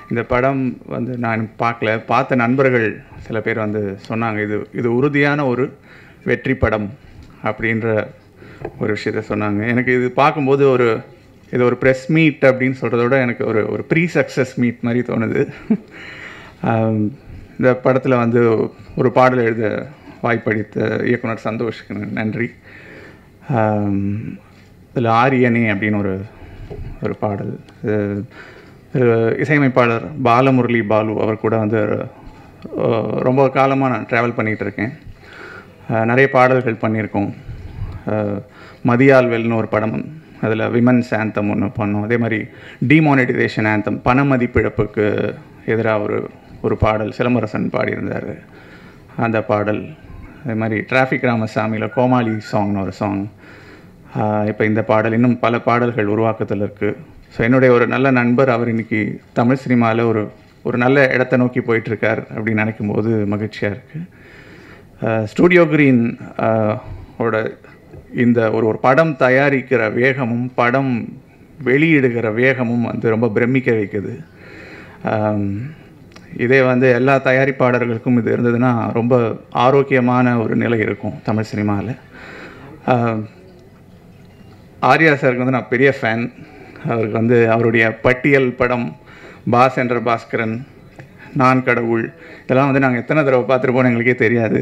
இந்த படம் வந்து நான் பார்க்கல பார்த்த நண்பர்கள் சில பேர் வந்து சொன்னாங்க இது இது உறுதியான ஒரு வெற்றி படம் அப்படின்ற ஒரு விஷயத்த சொன்னாங்க எனக்கு இது பார்க்கும்போது ஒரு இது ஒரு ப்ரெஸ் மீட் அப்படின்னு சொல்கிறத விட எனக்கு ஒரு ஒரு ப்ரீ சக்ஸஸ் மீட் மாதிரி தோணுது ஆம், இந்த படத்தில் வந்து ஒரு பாடல் எழுத வாய்ப்பளித்த இயக்குனர் சந்தோஷ்க்கு நன்றி இதில் ஆரியனே அப்படின்னு ஒரு ஒரு பாடல் இது இது இசையமைப்பாளர் பாலமுரளி பாலு அவர் கூட வந்து அஹ், ரொம்ப காலமாக நான் ட்ராவல் பண்ணிகிட்டு இருக்கேன் அஹ், நிறைய பாடல்கள் பண்ணியிருக்கோம் அஹ், மதியால்வெல்னு ஒரு படம் அதில் விமன்ஸ் ஆந்தம் ஒன்று பண்ணோம் அதே மாதிரி டிமானிட்டைசேஷன் ஆந்தம் பண மதிப்பிழப்புக்கு எதிராக ஒரு ஒரு பாடல் சிலம்பரசன் பாடியிருந்தார் அந்த பாடல் அதே மாதிரி டிராஃபிக் ராமசாமியில் கோமாளி சாங்னு ஒரு சாங் இப்போ இந்த பாடல் இன்னும் பல பாடல்கள் உருவாக்கத்தில் இருக்குது ஸோ என்னுடைய ஒரு நல்ல நண்பர் அவர் இன்னைக்கு தமிழ் சினிமாவில் ஒரு ஒரு நல்ல இடத்த நோக்கி போயிட்டுருக்கார் அப்படின்னு நினைக்கும் போது மகிழ்ச்சியாக இருக்குது ஸ்டூடியோ கிரீன் ஓட இந்த ஒரு ஒரு படம் தயாரிக்கிற வேகமும் படம் வெளியிடுகிற வேகமும் வந்து ரொம்ப பிரமிக்க வைக்குது ஆம், இதே வந்து எல்லா தயாரிப்பாளர்களுக்கும் இது இருந்ததுன்னா ரொம்ப ஆரோக்கியமான ஒரு நிலை இருக்கும் தமிழ் சினிமாவில் ஆர்யா சாருக்கு வந்து நான் பெரிய ஃபேன் அவருக்கு வந்து அவருடைய பட்டியல் படம் பாஸ் என்ற பாஸ்கரன் நான் கடவுள் இதெல்லாம் வந்து நாங்கள் எத்தனை தடவை பார்த்துருப்போம்னு எங்களுக்கே தெரியாது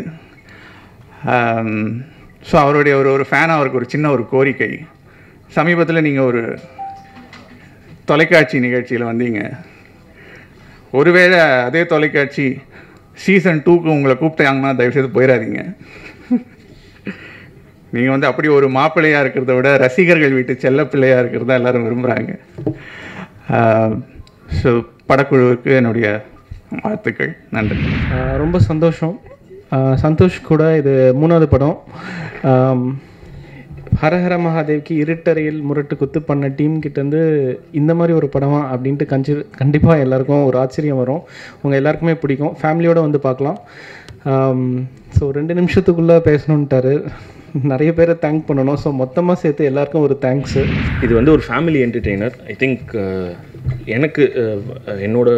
ஸோ அவருடைய ஒரு ஒரு ஃபேன் அவருக்கு ஒரு சின்ன ஒரு கோரிக்கை சமீபத்தில் நீங்கள் ஒரு தொலைக்காட்சி நிகழ்ச்சியில் வந்தீங்க ஒருவேளை அதே தொலைக்காட்சி சீசன் டூக்கு உங்களை கூப்பிட்டாங்கன்னா தயவுசெய்து போயிடாதீங்க நீங்கள் வந்து அப்படி ஒரு மாப்பிள்ளையாக இருக்கிறத விட ரசிகர்கள் வீட்டு செல்ல பிள்ளையாக இருக்கிறதா எல்லாரும் விரும்புகிறாங்க ஸோ படக்குழுவுக்கு என்னுடைய வாழ்த்துக்கள் நன்றி ஆஹ் ரொம்ப சந்தோஷம் ஆஹ் சந்தோஷ் கூட இது மூணாவது படம் ஆம், ஹரஹர மகாதேவ்க்கு இருட்டறையில் முரட்டு குத்து பண்ண டீம் கிட்டேருந்து இந்த மாதிரி ஒரு படமா அப்படின்ட்டு கஞ்சி கண்டிப்பாக எல்லாருக்கும் ஒரு ஆச்சரியம் வரும் உங்கள் எல்லாருக்குமே பிடிக்கும் ஃபேமிலியோடு வந்து பார்க்கலாம் ஸோ ரெண்டு நிமிஷத்துக்குள்ளே பேசணுன்ட்டாரு நிறைய பேரை தேங்க் பண்ணணும் ஸோ மொத்தமாக சேர்த்து எல்லாருக்கும் ஒரு தேங்க்ஸு இது வந்து ஒரு ஃபேமிலி என்டர்டெய்னர் ஐ திங்க் எனக்கு uh, என்னோட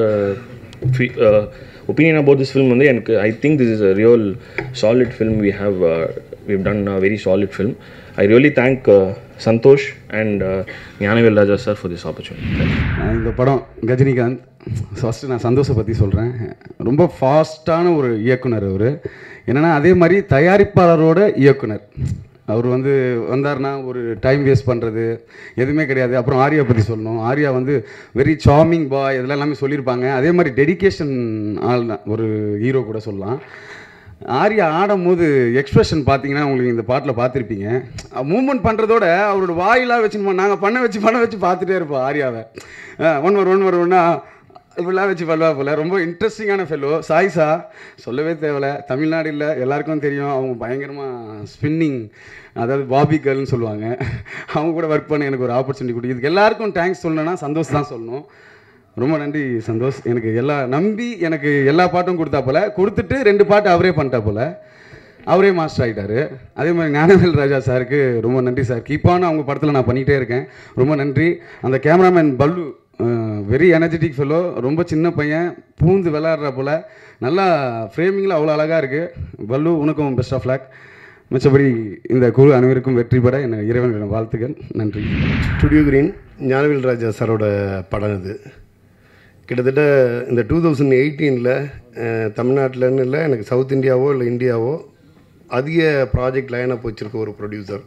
ஒப்பீனியன் அபவுட் திஸ் ஃபில்ம் வந்து எனக்கு I think this is a real solid film we have we've done a very solid film I really thank Santhosh and Gnanavel Raja sir for this opportunity நான் இந்த படம் Ghajinikanth first நான் சந்தோஷை பற்றி சொல்கிறேன் ரொம்ப ஃபாஸ்ட்டான ஒரு இயக்குனர் அவர் என்னென்னா அதே மாதிரி தயாரிப்பாளரோட இயக்குனர் அவர் வந்து வந்தார்னா ஒரு டைம் வேஸ்ட் பண்ணுறது எதுவுமே கிடையாது அப்புறம் ஆர்யா பற்றி சொல்லணும் ஆர்யா வந்து வெரி சார்மிங் பாய் இதெல்லாம் எல்லாமே சொல்லியிருப்பாங்க அதே மாதிரி டெடிகேஷன் ஆள் தான் ஒரு ஹீரோ கூட சொல்லலாம் ஆர்யா ஆடும்போது எக்ஸ்பிரஷன் பார்த்தீங்கன்னா உங்களுக்கு இந்த பாட்டில் பார்த்துருப்பீங்க மூவ்மெண்ட் பண்ணுறதோட அவரோட வாயிலாக வச்சு நாங்கள் பண்ண வச்சு பண்ண வச்சு பார்த்துட்டே இருப்போம் ஆர்யாவை ஒன் ஒரு ஒன் ஒரு ஒன்றா இப்படிலாம் வச்சு பண்ணுவா போல ரொம்ப இன்ட்ரெஸ்டிங்கான ஃபெல்லோ சாய்ஸா சொல்லவே தேவையில்ல தமிழ்நாடு இல்லை எல்லாருக்கும் தெரியும் அவங்க பயங்கரமாக ஸ்பின்னிங் அதாவது பாபி கேர்ள்னு சொல்லுவாங்க அவங்க கூட ஒர்க் பண்ண எனக்கு ஒரு ஆப்பர்ச்சுனிட்டி கொடுத்து இதுக்கு எல்லாருக்கும் தேங்க்ஸ் சொல்லணும்னா சந்தோஷ் தான் சொல்லணும் ரொம்ப நன்றி சந்தோஷ் எனக்கு எல்லா நம்பி எனக்கு எல்லா பாட்டும் கொடுத்தா போல கொடுத்துட்டு ரெண்டு பாட்டு அவரே பண்ணிட்டா போல அவரே மாஸ்டர் ஆகிட்டாரு அதே மாதிரி ஞானவேல் ராஜா சாருக்கு ரொம்ப நன்றி சார் கீப்பான அவங்க படத்தில் நான் பண்ணிகிட்டே இருக்கேன் ரொம்ப நன்றி அந்த கேமராமேன் பல்லு வெரி எனர்ஜெட்டிக் ஃபெல்லோ ரொம்ப சின்ன பையன் பூந்து விளையாடுற போல் நல்லா ஃப்ரேமிங்கில் அவ்வளோ அழகாக இருக்குது பல்லு உனக்கும் பெஸ்ட் ஆஃப் லாக் மிச்சபடி இந்த குழு அனைவருக்கும் வெற்றி பெற என்ன இறைவனிடம் வாழ்த்துக்கள் நன்றி ஸ்டுடியோ கிரீன் ஞானவேல் ராஜா சாரோட படம் இது கிட்டத்தட்ட இந்த டூ தௌசண்ட் எயிட்டீனில் தமிழ்நாட்டிலன்னு இல்லை எனக்கு சவுத் இந்தியாவோ இல்லை இந்தியாவோ அதிக ப்ராஜெக்ட் லைனப் வச்சுருக்க ஒரு ப்ரொடியூசர்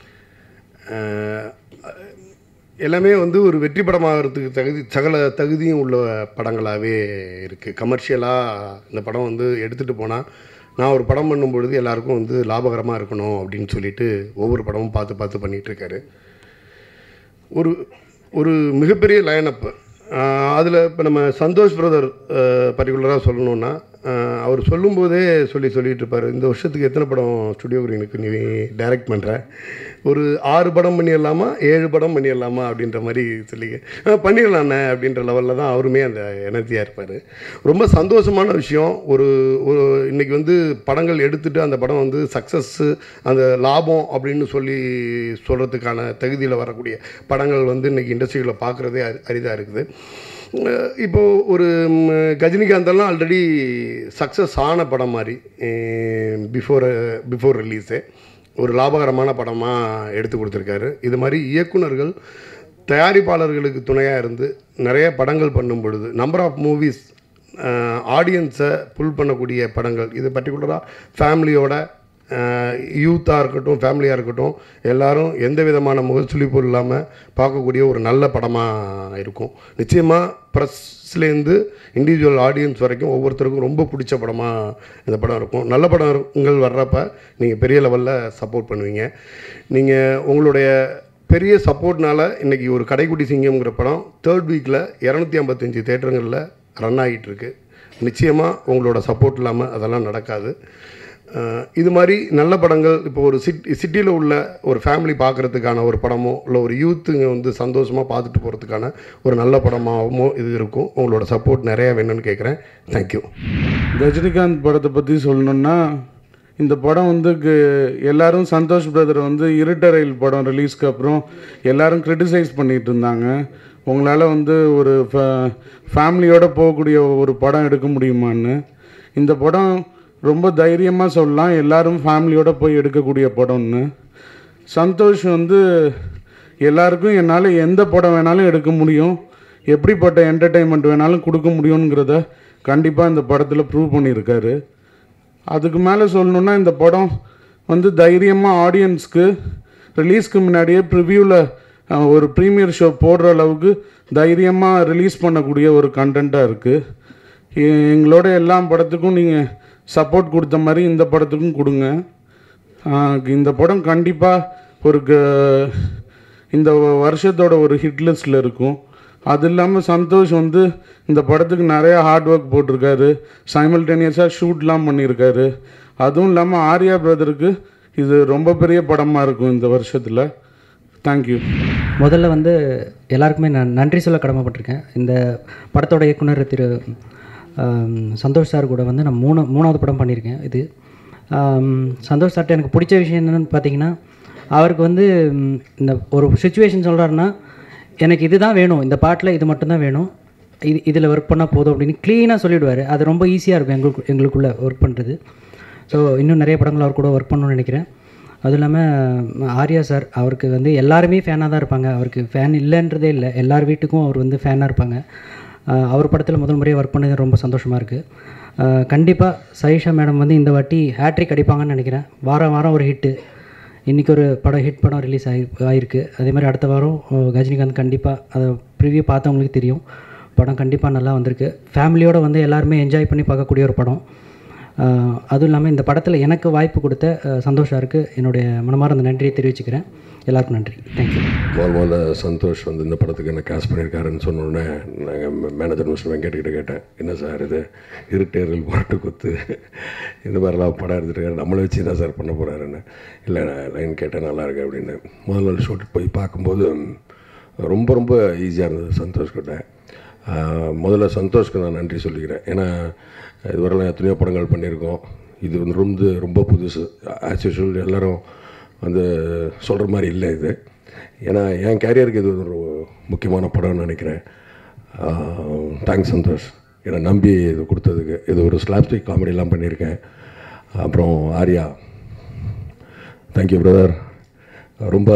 எல்லாமே வந்து ஒரு வெற்றி படமாகிறதுக்கு தகுதி சகல தகுதியும் உள்ள படங்களாகவே இருக்குது கமர்ஷியலாக இந்த படம் வந்து எடுத்துகிட்டு போனால் நான் ஒரு படம் பண்ணும் பொழுது எல்லாருக்கும் வந்து லாபகரமாக இருக்கணும் அப்படின்னு சொல்லிட்டு ஒவ்வொரு படமும் பார்த்து பார்த்து பண்ணிகிட்டு இருக்காரு ஒரு ஒரு மிகப்பெரிய லைனப்பு அதில் இப்போ நம்ம சந்தோஷ் பிரதர் பர்டிகுலராக சொல்லணுன்னா ஆஹ் அவர் சொல்லும்போதே சொல்லி சொல்லிட்டு இருப்பார் இந்த வருஷத்துக்கு எத்தனை படம் ஸ்டுடியோ கிரீனுக்கு நீ டைரக்ட் பண்ணுற ஒரு ஆறு படம் பண்ணிடலாமா ஏழு படம் பண்ணிடலாமா அப்படின்ற மாதிரி சொல்லி "ஆ, பண்ணிடலாண்ணே அப்படின்ற லெவலில் தான் அவருமே அந்த எனர்ஜியாக இருப்பார் ரொம்ப சந்தோஷமான விஷயம் ஒரு ஒரு இன்னைக்கு வந்து படங்கள் எடுத்துட்டு அந்த படம் வந்து சக்ஸஸ்ஸு அந்த லாபம் அப்படின்னு சொல்லி சொல்கிறதுக்கான தகுதியில் வரக்கூடிய படங்கள் வந்து இன்றைக்கி இண்டஸ்ட்ரியில் பார்க்குறதே அரி அரிதாக இருக்குது அஹ் இப்போ ஒரு ம், கஜினிகாந்தெல்லாம் ஆல்ரெடி சக்ஸஸ் ஆன படம் மாதிரி பிஃபோர் பிஃபோர் ரிலீஸு ஒரு லாபகரமான படமாக எடுத்து கொடுத்துருக்காரு இது மாதிரி இயக்குனர்கள் தயாரிப்பாளர்களுக்கு துணையாக இருந்து நிறைய படங்கள் பண்ணும் பொழுது நம்பர் ஆஃப் மூவிஸ் ஆடியன்ஸை புல் பண்ணக்கூடிய படங்கள் இது பர்டிகுலராக ஃபேமிலியோட யூத்தாக இருக்கட்டும் ஃபேமிலியாக இருக்கட்டும் எல்லாரும் எந்த விதமான முகச்சுளிப்பும் இல்லாமல் பார்க்கக்கூடிய ஒரு நல்ல படமாக இருக்கும் நிச்சயமாக ப்ரெஸ்லேருந்து இண்டிவிஜுவல் ஆடியன்ஸ் வரைக்கும் ஒவ்வொருத்தருக்கும் ரொம்ப பிடிச்ச படமாக இந்த படம் இருக்கும் நல்ல படங்கள் வர்றப்ப நீங்கள் பெரிய லெவலில் சப்போர்ட் பண்ணுவீங்க நீங்கள் உங்களுடைய பெரிய சப்போர்ட்னால இன்றைக்கி ஒரு கடைக்குட்டி சிங்கம்ங்கிற படம் தேர்ட் வீக்கில் இரநூத்தி ஐம்பத்தஞ்சு தேட்டருங்களில் ரன் ஆகிட்டு இருக்கு நிச்சயமாக உங்களோட சப்போர்ட் இல்லாமல் அதெல்லாம் நடக்காது அஹ் இது மாதிரி நல்ல படங்கள் இப்போ ஒரு சிட் சிட்டியில் உள்ள ஒரு ஃபேமிலி பார்க்குறதுக்கான ஒரு படமோ இல்லை ஒரு யூத்துங்க வந்து சந்தோஷமாக பார்த்துட்டு போகிறதுக்கான ஒரு நல்ல படமாகவோ இது இருக்கும் உங்களோட சப்போர்ட் நிறையா வேணும்னு கேட்குறேன் தேங்க்யூ ரஜினிகாந்த் படத்தை பற்றி சொல்லணுன்னா இந்த படம் வந்து கு- எல்லாரும் சந்தோஷ் பிரதர் வந்து இருட்டரையில் படம் ரிலீஸ்க்கு அப்புறம் எல்லாரும் கிரிட்டிசைஸ் பண்ணிட்டு இருந்தாங்க உங்களால் வந்து ஒரு ஃபேமிலியோட போகக்கூடிய ஒரு படம் எடுக்க முடியுமான்னு இந்த படம் ரொம்ப தைரியமாக சொல்லலாம் எல்லாரும் ஃபேமிலியோட போய் எடுக்கக்கூடிய படம்னு சந்தோஷ் வந்து எல்லாருக்கும் என்னால் எந்த படம் வேணாலும் எடுக்க முடியும் எப்படிப்பட்ட என்டர்டெயின்மெண்ட் வேணாலும் கொடுக்க முடியுங்கிறத கண்டிப்பாக இந்த படத்தில் ப்ரூவ் பண்ணியிருக்காரு அதுக்கு மேலே சொல்லணுன்னா இந்த படம் வந்து தைரியமாக ஆடியன்ஸ்க்கு ரிலீஸ்க்கு முன்னாடியே ப்ரிவ்யூவில் ஒரு ப்ரீமியர் ஷோ போடுற அளவுக்கு தைரியமாக ரிலீஸ் பண்ணக்கூடிய ஒரு கண்டென்ட்டாக இருக்குது எங்களோட எல்லா படத்துக்கும் நீங்கள் சப்போர்ட் கொடுத்த மாதிரி இந்த படத்துக்கும் கொடுங்க ஆஹ் இந்த படம் கண்டிப்பாக ஒரு க- இந்த வருஷத்தோட ஒரு ஹிட் லிஸ்ட்டில் இருக்கும் அது இல்லாமல் சந்தோஷ் வந்து இந்த படத்துக்கு நிறைய ஹார்ட் ஒர்க் போட்டிருக்காரு சைமல்டேனியஸாக ஷூட்லாம் பண்ணியிருக்காரு அதுவும் இல்லாமல் ஆர்யா பிரதருக்கு இது ரொம்ப பெரிய படமாக இருக்கும் இந்த வருஷத்தில் தேங்க்யூ முதல்ல வந்து எல்லாருக்குமே நான் நன்றி சொல்ல கடமைப்பட்டிருக்கேன் இந்த படத்தோட இயக்குனர் திரு ஆம், சந்தோஷ் சார் கூட வந்து நான் மூணு மூணாவது படம் பண்ணியிருக்கேன் இது ஆம், சந்தோஷ் சார்ட்ட எனக்கு பிடிச்ச விஷயம் என்னென்னு பார்த்தீங்கன்னா அவருக்கு வந்து ம், இந்த ஒரு சுச்சுவேஷன் சொல்கிறாருன்னா எனக்கு இதுதான் வேணும் இந்த பாட்டில் இது மட்டும்தான் வேணும் இது இதில் ஒர்க் பண்ணால் போதும் அப்படின்னு க்ளீனாக சொல்லிவிடுவார் அது ரொம்ப ஈஸியாக இருக்கும் எங்களுக்கு எங்களுக்குள்ளே ஒர்க் பண்ணுறது ஸோ இன்னும் நிறைய படங்கள் அவர் கூட ஒர்க் பண்ணணும்னு நினைக்கிறேன் அதுவும் இல்லாமல் ஆர்யா சார் அவருக்கு வந்து எல்லாருமே ஃபேனாக தான் இருப்பாங்க அவருக்கு ஃபேன் இல்லைன்றதே இல்லை எல்லார் வீட்டுக்கும் அவர் வந்து ஃபேனாக இருப்பாங்க ஆஹ் அவர் படத்தில் முதல் முறையாக ஒர்க் பண்ணது ரொம்ப சந்தோஷமாக இருக்குது கண்டிப்பாக சைஷா மேடம் வந்து இந்த வாட்டி ஹேட்ரிக் அடிப்பாங்கன்னு நினைக்கிறேன் வாரம் வாரம் ஒரு ஹிட்டு இன்றைக்கி ஒரு படம் ஹிட் படம் ரிலீஸ் ஆகி ஆயிருக்கு அதே மாதிரி அடுத்த வாரம் அஹ், கஜினிகாந்த் கண்டிப்பாக அதை ப்ரிவியூ பார்த்தவங்களுக்கு தெரியும் படம் கண்டிப்பாக நல்லா வந்திருக்கு ஃபேமிலியோடு வந்து எல்லாருமே என்ஜாய் பண்ணி பார்க்கக்கூடிய ஒரு படம் ஆஹ், அதுவும் இல்லாமல் இந்த படத்தில் எனக்கு வாய்ப்பு கொடுத்த அஹ், சந்தோஷ் சாருக்கு என்னுடைய மனமார்ந்த நன்றியை தெரிவிச்சுக்கிறேன் எல்லாருக்கும் நன்றி தேங்க்யூ முதல் முதல்ல சந்தோஷ் வந்து இந்த படத்துக்கு என்ன காசு பண்ணியிருக்காருன்னு சொன்ன உடனே நாங்கள் மேனேஜர் மிஸ்டர் வெங்கட்கிட்ட கேட்டேன் என்ன சார் இது இருட்டேரில் முரட்டு குத்து இந்த மாதிரிலாம் படம் எடுத்துருக்காரு நம்மளை வச்சு என்ன சார் பண்ண போகிறாருன்னு இல்லை லைன் கேட்டேன் நல்லா இருக்கு அப்படின்னு முதல் நாள் ஷூட்டுக்கு போய் பார்க்கும்போது ரொம்ப ரொம்ப ஈஸியாக இருந்தது சந்தோஷ் கிட்ட ஆஹ் முதல்ல சந்தோஷ்க்கு நான் நன்றி சொல்லிக்கிறேன் ஏன்னா இதுவரைலாம் எத்தனையோ படங்கள் பண்ணியிருக்கோம் இது வந்து ரொம்ப ரொம்ப புதுசு ஆஸ் யூஷுவல் எல்லாரும் வந்து சொல்கிற மாதிரி இல்லை இது ஏன்னா என் கேரியருக்கு இது ஒரு முக்கியமான படம்னு நினைக்கிறேன் தேங்க்ஸ் சந்தோஷ் என்னை நம்பி இது கொடுத்ததுக்கு இது ஒரு ஸ்லாப்ஸ்டிக் காமெடிலாம் பண்ணியிருக்கேன் அப்புறம் ஆர்யா தேங்க்யூ பிரதர் ரொம்ப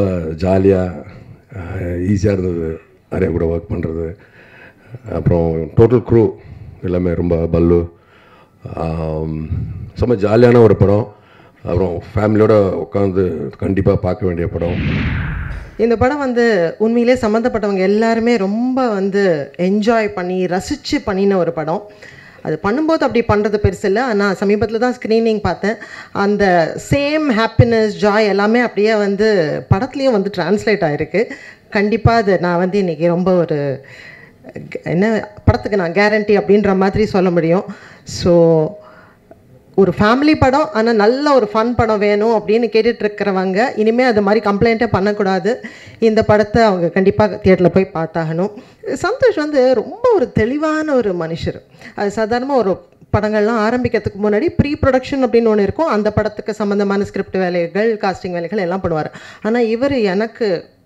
ஜாலியாக ஈஸியாக இருந்தது ஆர்யா கூட ஒர்க் பண்ணுறது அப்புறம் டோட்டல் க்ரூ எல்லாமே ரொம்ப பல்லு ஆம், செம்ம ஜாலியான ஒரு படம் அப்புறம் ஃபேமிலியோட உட்காந்து கண்டிப்பாக பார்க்க வேண்டிய படம் இந்த படம் வந்து உண்மையிலே சம்மந்தப்பட்டவங்க எல்லாருமே ரொம்ப வந்து என்ஜாய் பண்ணி ரசித்து பண்ணின ஒரு படம் அது பண்ணும்போது அப்படி பண்ணுறது பெருசு இல்லை ஆனால் சமீபத்தில் தான் ஸ்க்ரீனிங் பார்த்தேன் அந்த சேம் ஹாப்பினஸ் ஜாய் எல்லாமே அப்படியே வந்து படத்துலேயும் வந்து டிரான்ஸ்லேட் ஆகிருக்கு கண்டிப்பாக அது நான் வந்து இன்றைக்கி ரொம்ப ஒரு க- என்ன படத்துக்கு நான் கேரண்டி அப்படின்ற மாதிரி சொல்ல முடியும் ஸோ ஒரு ஃபேமிலி படம் ஆனால் நல்ல ஒரு ஃபன் படம் வேணும் அப்படின்னு கேட்டுட்டு இருக்கிறவங்க இனிமேல் அது மாதிரி கம்ப்ளைண்ட்டே பண்ணக்கூடாது இந்த படத்தை அவங்க கண்டிப்பாக தியேட்டரில் போய் பார்த்தாகணும் சந்தோஷ் வந்து ரொம்ப ஒரு தெளிவான ஒரு மனுஷர் அது சாதாரணமாக ஒரு படங்கள்லாம் ஆரம்பிக்கிறதுக்கு முன்னாடி ப்ரீ ப்ரொடக்ஷன் அப்படின்னு ஒன்று இருக்கும் அந்த படத்துக்கு சம்மந்தமான ஸ்கிரிப்ட் வேலைகள் காஸ்டிங் வேலைகள் எல்லாம் பண்ணுவார் ஆனால் இவர் எனக்கு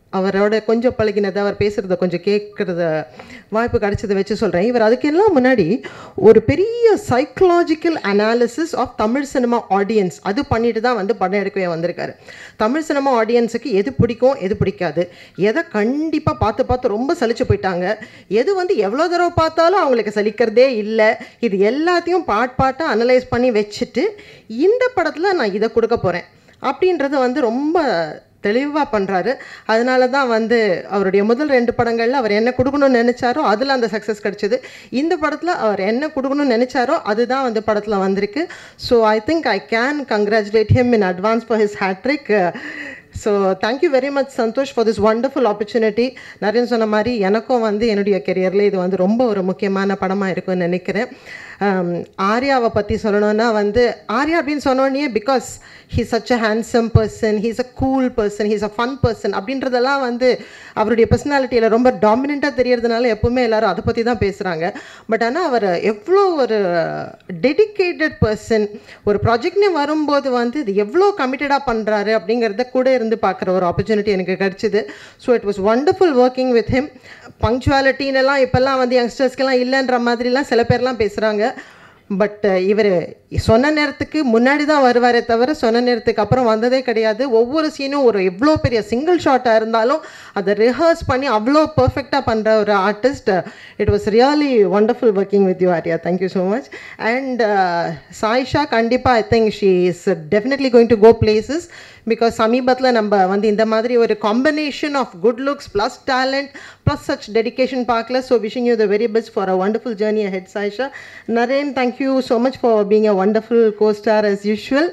அவரோட கொஞ்சம் பழகினதை அவர் பேசுகிறத கொஞ்சம் கேட்குறத வாய்ப்பு கிடைச்சதை வச்சு சொல்கிறேன் இவர் அதுக்கெல்லாம் முன்னாடி ஒரு பெரிய psychological analysis of Tamil cinema audience அது பண்ணிட்டு தான் வந்து படம் எடுக்கவே வந்திருக்காரு தமிழ் சினிமா ஆடியன்ஸுக்கு எது பிடிக்கும் எது பிடிக்காது எதை கண்டிப்பாக பார்த்து பார்த்து ரொம்ப சலிச்சு போயிட்டாங்க எது வந்து எவ்வளோ தடவை பார்த்தாலும் அவங்களுக்கு சலிக்கிறதே இல்லை இது எல்லாத்தையும் பாட் பாட்டாக அனலைஸ் பண்ணி வச்சுட்டு இந்த படத்தில் நான் இதை கொடுக்க போகிறேன் அப்படின்றத வந்து ரொம்ப தெளிவாக பண்ணுறாரு அதனால தான் வந்து அவருடைய முதல் ரெண்டு படங்களில் அவர் என்ன கொடுக்கணும்னு நினச்சாரோ அதில் அந்த சக்ஸஸ் கிடச்சிது இந்த படத்தில் அவர் என்ன கொடுக்கணும்னு நினச்சாரோ அதுதான் வந்து படத்தில் வந்திருக்கு so I think I can congratulate him in advance for his hattrick so thank you very much Santhosh for this wonderful opportunity நிறைய சொன்ன மாதிரி எனக்கும் வந்து என்னுடைய கெரியரில் இது வந்து ரொம்ப ஒரு முக்கியமான படமாக இருக்கும்னு நினைக்கிறேன் Um, ஆர்யாவை பற்றி சொல்லணும்னா வந்து ஆர்யா அப்படின்னு சொன்னோடனே because he such a handsome person he's a cool person he's a fun person அப்படின்றதெல்லாம் வந்து அவருடைய பர்சனாலிட்டியில் ரொம்ப டாமினண்ட்டாக தெரியறதுனால எப்பவுமே எல்லாரும் அதை பற்றி தான் பேசுகிறாங்க பட் ஆனால் அவர் எவ்வளோ ஒரு டெடிக்கேட்டட் பர்சன் ஒரு ப்ராஜெக்ட்னு வரும்போது வந்து இது எவ்வளோ கமிட்டடாக பண்ணுறாரு அப்படிங்கிறத கூட இருந்து பார்க்குற ஒரு ஆப்பர்ச்சுனிட்டி எனக்கு கிடச்சிது so it was wonderful working with him பங்க்சுவாலிட்டின்னுலாம் இப்போல்லாம் வந்து யங்ஸ்டர்ஸ்க்கெல்லாம் இல்லைன்ற மாதிரிலாம் சில பேர்லாம் பேசுகிறாங்க பட் இவர் சொன்ன நேரத்துக்கு முன்னாடி தான் வருவாரே தவிர சொன்ன நேரத்துக்கு அப்புறம் வந்ததே கிடையாது ஒவ்வொரு சீனும் ஒரு எவ்வளோ பெரிய சிங்கிள் ஷாட்டாக இருந்தாலும் அதை ரிஹர்ஸ் பண்ணி அவ்வளோ பர்ஃபெக்டாக பண்ணுற ஒரு artist it was really wonderful working with you Arya thank you so much and Sayyeshaa கண்டிப்பாக I think she is definitely going to go places because சமீபத்தில் நம்ம வந்து இந்த மாதிரி ஒரு combination of good looks plus talent plus such dedication பார்க்கல so wishing you the very best for a wonderful journey ahead Sayyeshaa Naren thank you so much for being a wonderful co star as usual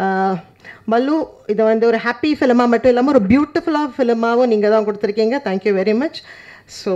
மல்லு இதை வந்து ஒரு happy ஃபிலிமாக மட்டும் இல்லாமல் ஒரு பியூட்டிஃபுல்லாக ஃபிலிமாகவும் நீங்கள் தான் கொடுத்துருக்கீங்க தேங்க்யூ வெரி மச் ஸோ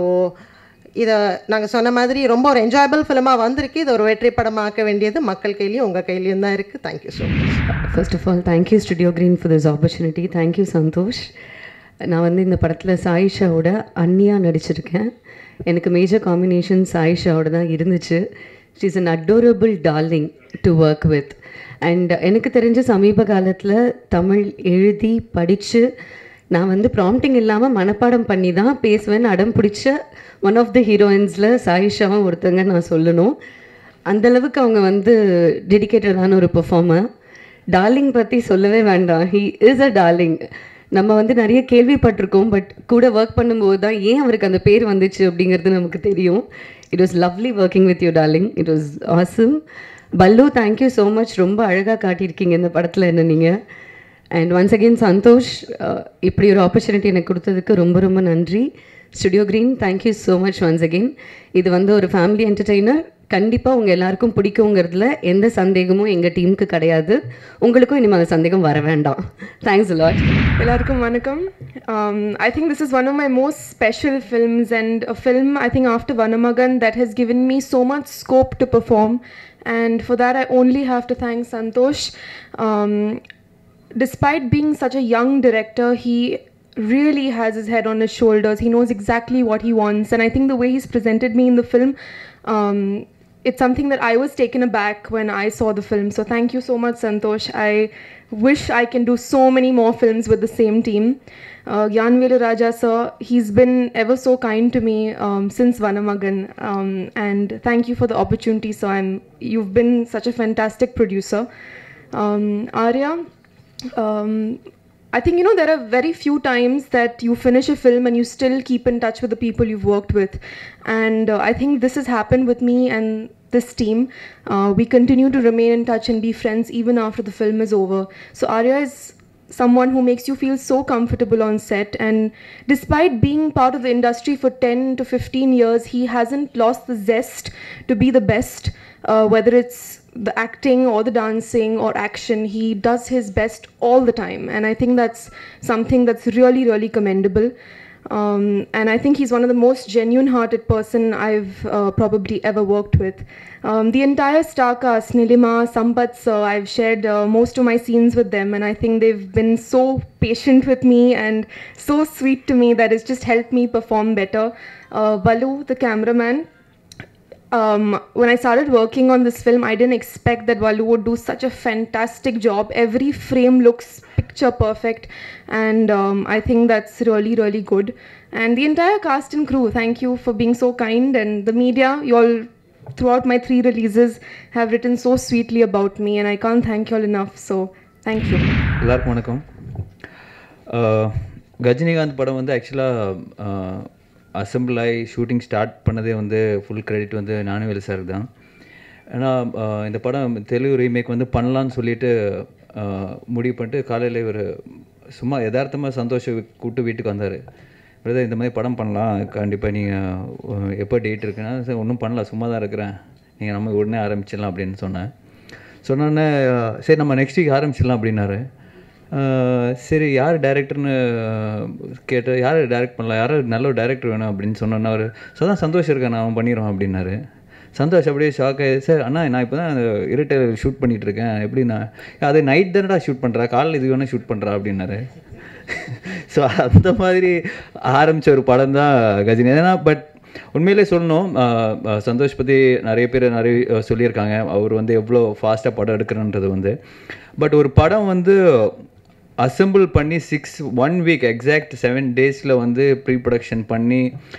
இதை நாங்கள் சொன்ன மாதிரி ரொம்ப ஒரு என்ஜாயபிள் ஃபிலிமாக வந்திருக்கு இது ஒரு வெற்றி படமாக்க வேண்டியது மக்கள் கையிலையும் உங்கள் கையிலையும் தான் இருக்குது thank you so much first of all thank you Studio Green for this opportunity thank you Santhosh நான் வந்து இந்த படத்தில் சாயிஷாவோட அன்னியாக நடிச்சிருக்கேன் எனக்கு மேஜர் காம்பினேஷன் சாயிஷாவோட தான் இருந்துச்சு she is an adorable darling to work with and எனக்கு தெரிஞ்ச சமீப காலத்தில் தமிழ் எழுதி படித்து நான் வந்து ப்ராம்ப்டிங் இல்லாமல் மனப்பாடம் பண்ணி தான் பேசுவேன்னு அடம் பிடிச்ச ஒன் ஆஃப் த ஹீரோயின்ஸில் சாயிஷாவும் ஒருத்தங்க நான் சொல்லணும் அந்தளவுக்கு அவங்க வந்து டெடிக்கேட்டடான ஒரு பெர்ஃபார்மர் டார்லிங் பற்றி சொல்லவே வேண்டாம் ஹீ இஸ் அ டார்லிங் நம்ம வந்து நிறைய கேள்விப்பட்டிருக்கோம் பட் கூட ஒர்க் பண்ணும்போது தான் ஏன் அவருக்கு அந்த பேர் வந்துச்சு அப்படிங்கிறது நமக்கு தெரியும் it was lovely working with you darling it was awesome பல்லு தேங்க்யூ ஸோ மச் ரொம்ப அழகாக காட்டியிருக்கீங்க இந்த படத்தில் என்ன நீங்கள் and once again Santhosh ah, இப்படி ஒரு ஆப்பர்ச்சுனிட்டி எனக்கு கொடுத்ததுக்கு ரொம்ப ரொம்ப நன்றி Studio Green thank you so much once again இது வந்து ஒரு ஃபேமிலி என்டர்டெய்னர் கண்டிப்பாக உங்கள் எல்லாருக்கும் பிடிக்குங்கிறதுல எந்த சந்தேகமும் எங்கள் டீமுக்கு கிடையாது உங்களுக்கும் இனிமேல் அந்த சந்தேகம் வர வேண்டாம் thanks lot Elarkum Vanakkam. Um, I think this is one of my most special films, and a film I think after Vanamagan that has given me so much scope to perform. And for that, I only have to thank Santosh. Um, despite being such a young director, he really has his head on his shoulders. He knows exactly what he wants, and I think the way he's presented me in the film. Um, it's something that I was taken aback when I saw the film. So thank you so much, Santosh. I wish I can do so many more films with the same team. Uh, Gyanvelu Raja sir, he's been ever so kind to me um, since Vanamagan, um, and thank you for the opportunity. So I'm, you've been such a fantastic producer. Um, Arya, um, I think you know there are very few times that you finish a film and you still keep in touch with the people you've worked with, and uh, I think this has happened with me and this team. Uh, we continue to remain in touch and be friends even after the film is over. So Arya is someone who makes you feel so comfortable on set and despite being part of the industry for 10 to 15 years he hasn't lost the zest to be the best uh, whether it's the acting or the dancing or action he does his best all the time and i think that's something that's really really commendable um, and I think he's one of the most genuine-hearted person I've uh, probably ever worked with. Um, the entire star cast, Nilima, Sampat sir, I've shared uh, most of my scenes with them, and I think they've been so patient with me and so sweet to me that it's just helped me perform better. Uh, Balu, the cameraman, um, when I started working on this film, I didn't expect that Valu would do such a fantastic job. Every frame looks picture perfect, and um, I think that's really, really good. And the entire cast and crew, thank you for being so kind. And the media, you all, throughout my three releases, have written so sweetly about me, and I can't thank you all enough. So, thank you. எல்லாருக்கும் வணக்கம் அஹ், கஜினிகாந்த் படம் வந்து ஆக்சுவலாக assemble ஆகி shooting start பண்ணதே வந்து full credit வந்து Gnanavel sir தான் ஏன்னா அஹ், இந்த படம் தெலுங்கு ரீமேக் வந்து பண்ணலான்னு சொல்லிட்டு அஹ், முடிவு பண்ணிட்டு காலையில் ஒரு சும்மா யதார்த்தமாக சந்தோஷ கூப்பிட்டு வீட்டுக்கு வந்தார் பிரதர் இந்த மாதிரி படம் பண்ணலாம் கண்டிப்பாக நீங்கள் எப்போ டேட் இருக்குன்னா சார் ஒன்றும் பண்ணல சும்மா தான் இருக்கிறேன் நீங்கள் நம்ம உடனே ஆரம்பிச்சிடலாம் அப்படின்னு சொன்னேன் சொன்னோடனே சரி நம்ம நெக்ஸ்ட் வீக் ஆரம்பிச்சிடலாம் அப்படின்னாரு அஹ் சரி யார் டேரக்டர்னு கேட்டு யார் டைரக்ட் பண்ணலாம் யார் நல்ல ஒரு டேரக்டர் வேணும் அப்படின்னு சொன்னோன்னா அவர் ஸோ தான் சந்தோஷம் இருக்கேன் நான் பண்ணிடுவோம் அப்படின்னாரு சந்தோஷ் அப்படியே ஷாக் ஆகி சார் அண்ணா நான் இப்போ தான் இருட்டை ஷூட் பண்ணிட்டு இருக்கேன் எப்படின்னா அது நைட் தானடா ஷூட் பண்ணுறா காலையில் இது வேணால் ஷூட் பண்ணுறா அப்படின்னாரு ஸோ அந்த மாதிரி ஆரம்பித்த ஒரு படம் தான் கஜினி ஏன்னா பட் உண்மையிலே சொல்லணும் ஆஹ் ஆஹ் சந்தோஷ் பற்றி நிறைய பேர் நிறைய ஆஹ் சொல்லியிருக்காங்க அவர் வந்து எவ்வளோ ஃபாஸ்ட்டாக படம் எடுக்கிறன்றது வந்து பட் ஒரு படம் வந்து அசெம்பிள் பண்ணி six one week exact seven டேஸில் வந்து ப்ரீ ப்ரொடக்ஷன் பண்ணி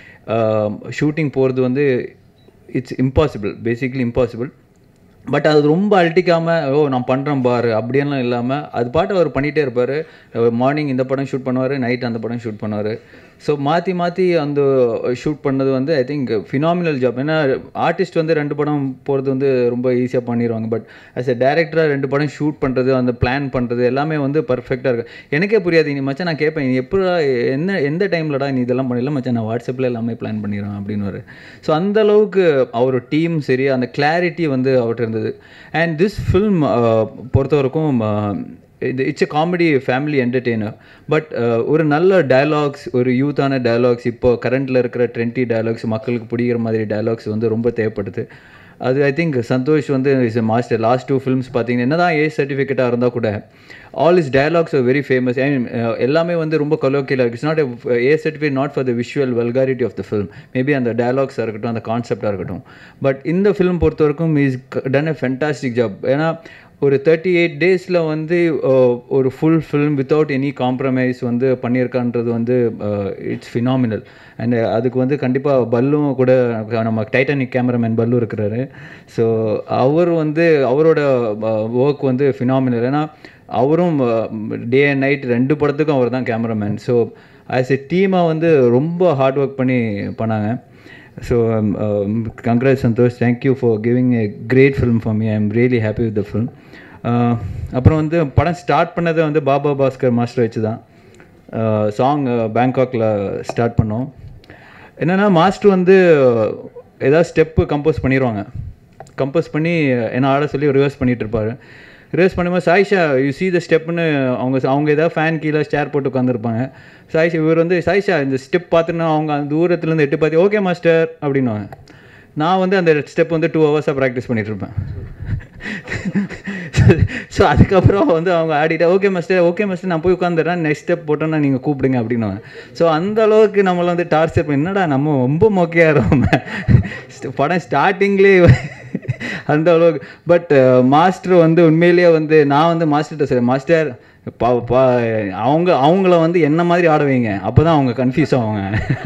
ஷூட்டிங் போகிறது வந்து it's impossible basically impossible but அது ரொம்ப அழட்டிக்காமல் ஓ நான் பண்ணுறேன் பாரு அப்படியெல்லாம் இல்லாமல் அது பாட்டு அவர் பண்ணிகிட்டே இருப்பார் மார்னிங் இந்த படம் ஷூட் பண்ணுவார் நைட் அந்த படம் ஷூட் பண்ணுவார் ஸோ மாற்றி மாற்றி அந்த ஷூட் பண்ணது வந்து ஐ திங்க் ஃபினாமினல் ஜாப் ஏன்னா ஆர்டிஸ்ட் வந்து ரெண்டு படம் போகிறது வந்து ரொம்ப ஈஸியாக பண்ணிடுவாங்க பட் ஆஸ் எ டேரக்டராக ரெண்டு படம் ஷூட் பண்ணுறது அந்த பிளான் பண்ணுறது எல்லாமே வந்து பர்ஃபெக்டாக இருக்கு எனக்கே புரியாது நீ மச்சான் நான் கேட்பேன் நீ எப்படா என்ன எந்த டைம்லடா நீ இதெல்லாம் பண்ணல மச்சான் நான் வாட்ஸ்அப்பில் எல்லாமே பிளான் பண்ணிடுவேன் அப்படின்னு ஸோ அந்த அளவுக்கு அவர் டீம் சரி அந்த கிளாரிட்டி வந்து அவர்கிட்ட இருந்தது அண்ட் திஸ் ஃபில்ம் பொறுத்த வரைக்கும் இது it's a comedy family entertainer but ஒரு நல்ல டயலாக்ஸ் ஒரு யூத்தான டயலாக்ஸ் இப்போ கரண்ட்டில் இருக்கிற ட்ரெண்ட்டி டயலாக்ஸ் மக்களுக்கு பிடிக்கிற மாதிரி டயலாக்ஸ் வந்து ரொம்ப தேவைப்படுது அது ஐ திங்க் சந்தோஷ் வந்து is a master last two films பார்த்தீங்கன்னா என்ன தான் ஏ சர்டிஃபிகேட்டாக இருந்தால் கூட all is dialogues very famous and எல்லாமே வந்து ரொம்ப கொலோக்கியலாக it's not A certificate not for the visual vulgarity of the film maybe அந்த டயலாக்ஸாக இருக்கட்டும் அந்த கான்செப்டாக இருக்கட்டும் பட் இந்த ஃபிலிம் பொறுத்த வரைக்கும் is done a fantastic job ஏன்னா ஒரு தேர்ட்டி எயிட் டேஸில் வந்து ஒரு full film without any compromise வந்து பண்ணியிருக்கான்றது வந்து இட்ஸ் ஃபினாமினல் அண்ட் அதுக்கு வந்து கண்டிப்பாக பல்லும் கூட நம்ம டைட்டானிக் கேமராமேன் பல்லு இருக்கிறாரு ஸோ அவர் வந்து அவரோட ஒர்க் வந்து ஃபினாமினல் ஏன்னா அவரும் டே அண்ட் நைட் ரெண்டு படத்துக்கும் அவர் தான் கேமராமேன் ஸோ ஆஸ் எ டீமாக வந்து ரொம்ப ஹார்ட் ஒர்க் பண்ணி பண்ணாங்க so congrats Santhosh thank you for giving a great film for me I am really happy with the film அப்புறம் வந்து படம் ஸ்டார்ட் பண்ணதை வந்து பாபா பாஸ்கர் மாஸ்டர் வச்சு தான் சாங் பேங்காக்கில் ஸ்டார்ட் பண்ணோம் என்னென்னா மாஸ்டர் வந்து ஏதாவது ஸ்டெப்பு கம்போஸ் பண்ணிடுவாங்க கம்போஸ் பண்ணி என்ன ஆட சொல்லி ரிவர்ஸ் பண்ணிகிட்டு இருப்பார் ரிவர்ஸ் பண்ணும்போது சாயிஷா யூ சி த ஸ்டெப்னு அவங்க அவங்க ஏதாவது ஃபேன் கீழே சேர் போட்டு உட்காந்துருப்பாங்க சாயிஷா இவர் வந்து சாயிஷா இந்த ஸ்டெப் பார்த்துன்னா அவங்க அந்த தூரத்துலேருந்து எட்டு பார்த்து ஓகே மாஸ்டர் அப்படின்னுவாங்க நான் வந்து அந்த ஸ்டெப் வந்து டூ ஹவர்ஸாக ப்ராக்டிஸ் பண்ணிகிட்டு இருப்பேன் ஸோ அதுக்கப்புறம் வந்து அவங்க ஆடிட்டு ஓகே மாஸ்டர் ஓகே மாஸ்டர் நான் போய் உட்காந்துறேன் நெக்ஸ்ட் ஸ்டெப் போட்டோன்னா நீங்கள் கூப்பிடுங்க அப்படின்னுவாங்க ஸோ அந்த அளவுக்கு நம்மளை வந்து டார்ச்சர் பண்ணி என்னடா நம்ம ரொம்ப மொக்கையாக படம் ஸ்டார்டிங்லேயே அந்த அளவுக்கு பட் மாஸ்டர் வந்து உண்மையிலேயே வந்து நான் வந்து மாஸ்டர்கிட்ட சொல்ல மாஸ்டர் பா பா அவங்க அவங்கள வந்து என்ன மாதிரி ஆட வைங்க அப்போ தான் அவங்க கன்ஃபியூஸ் ஆவாங்க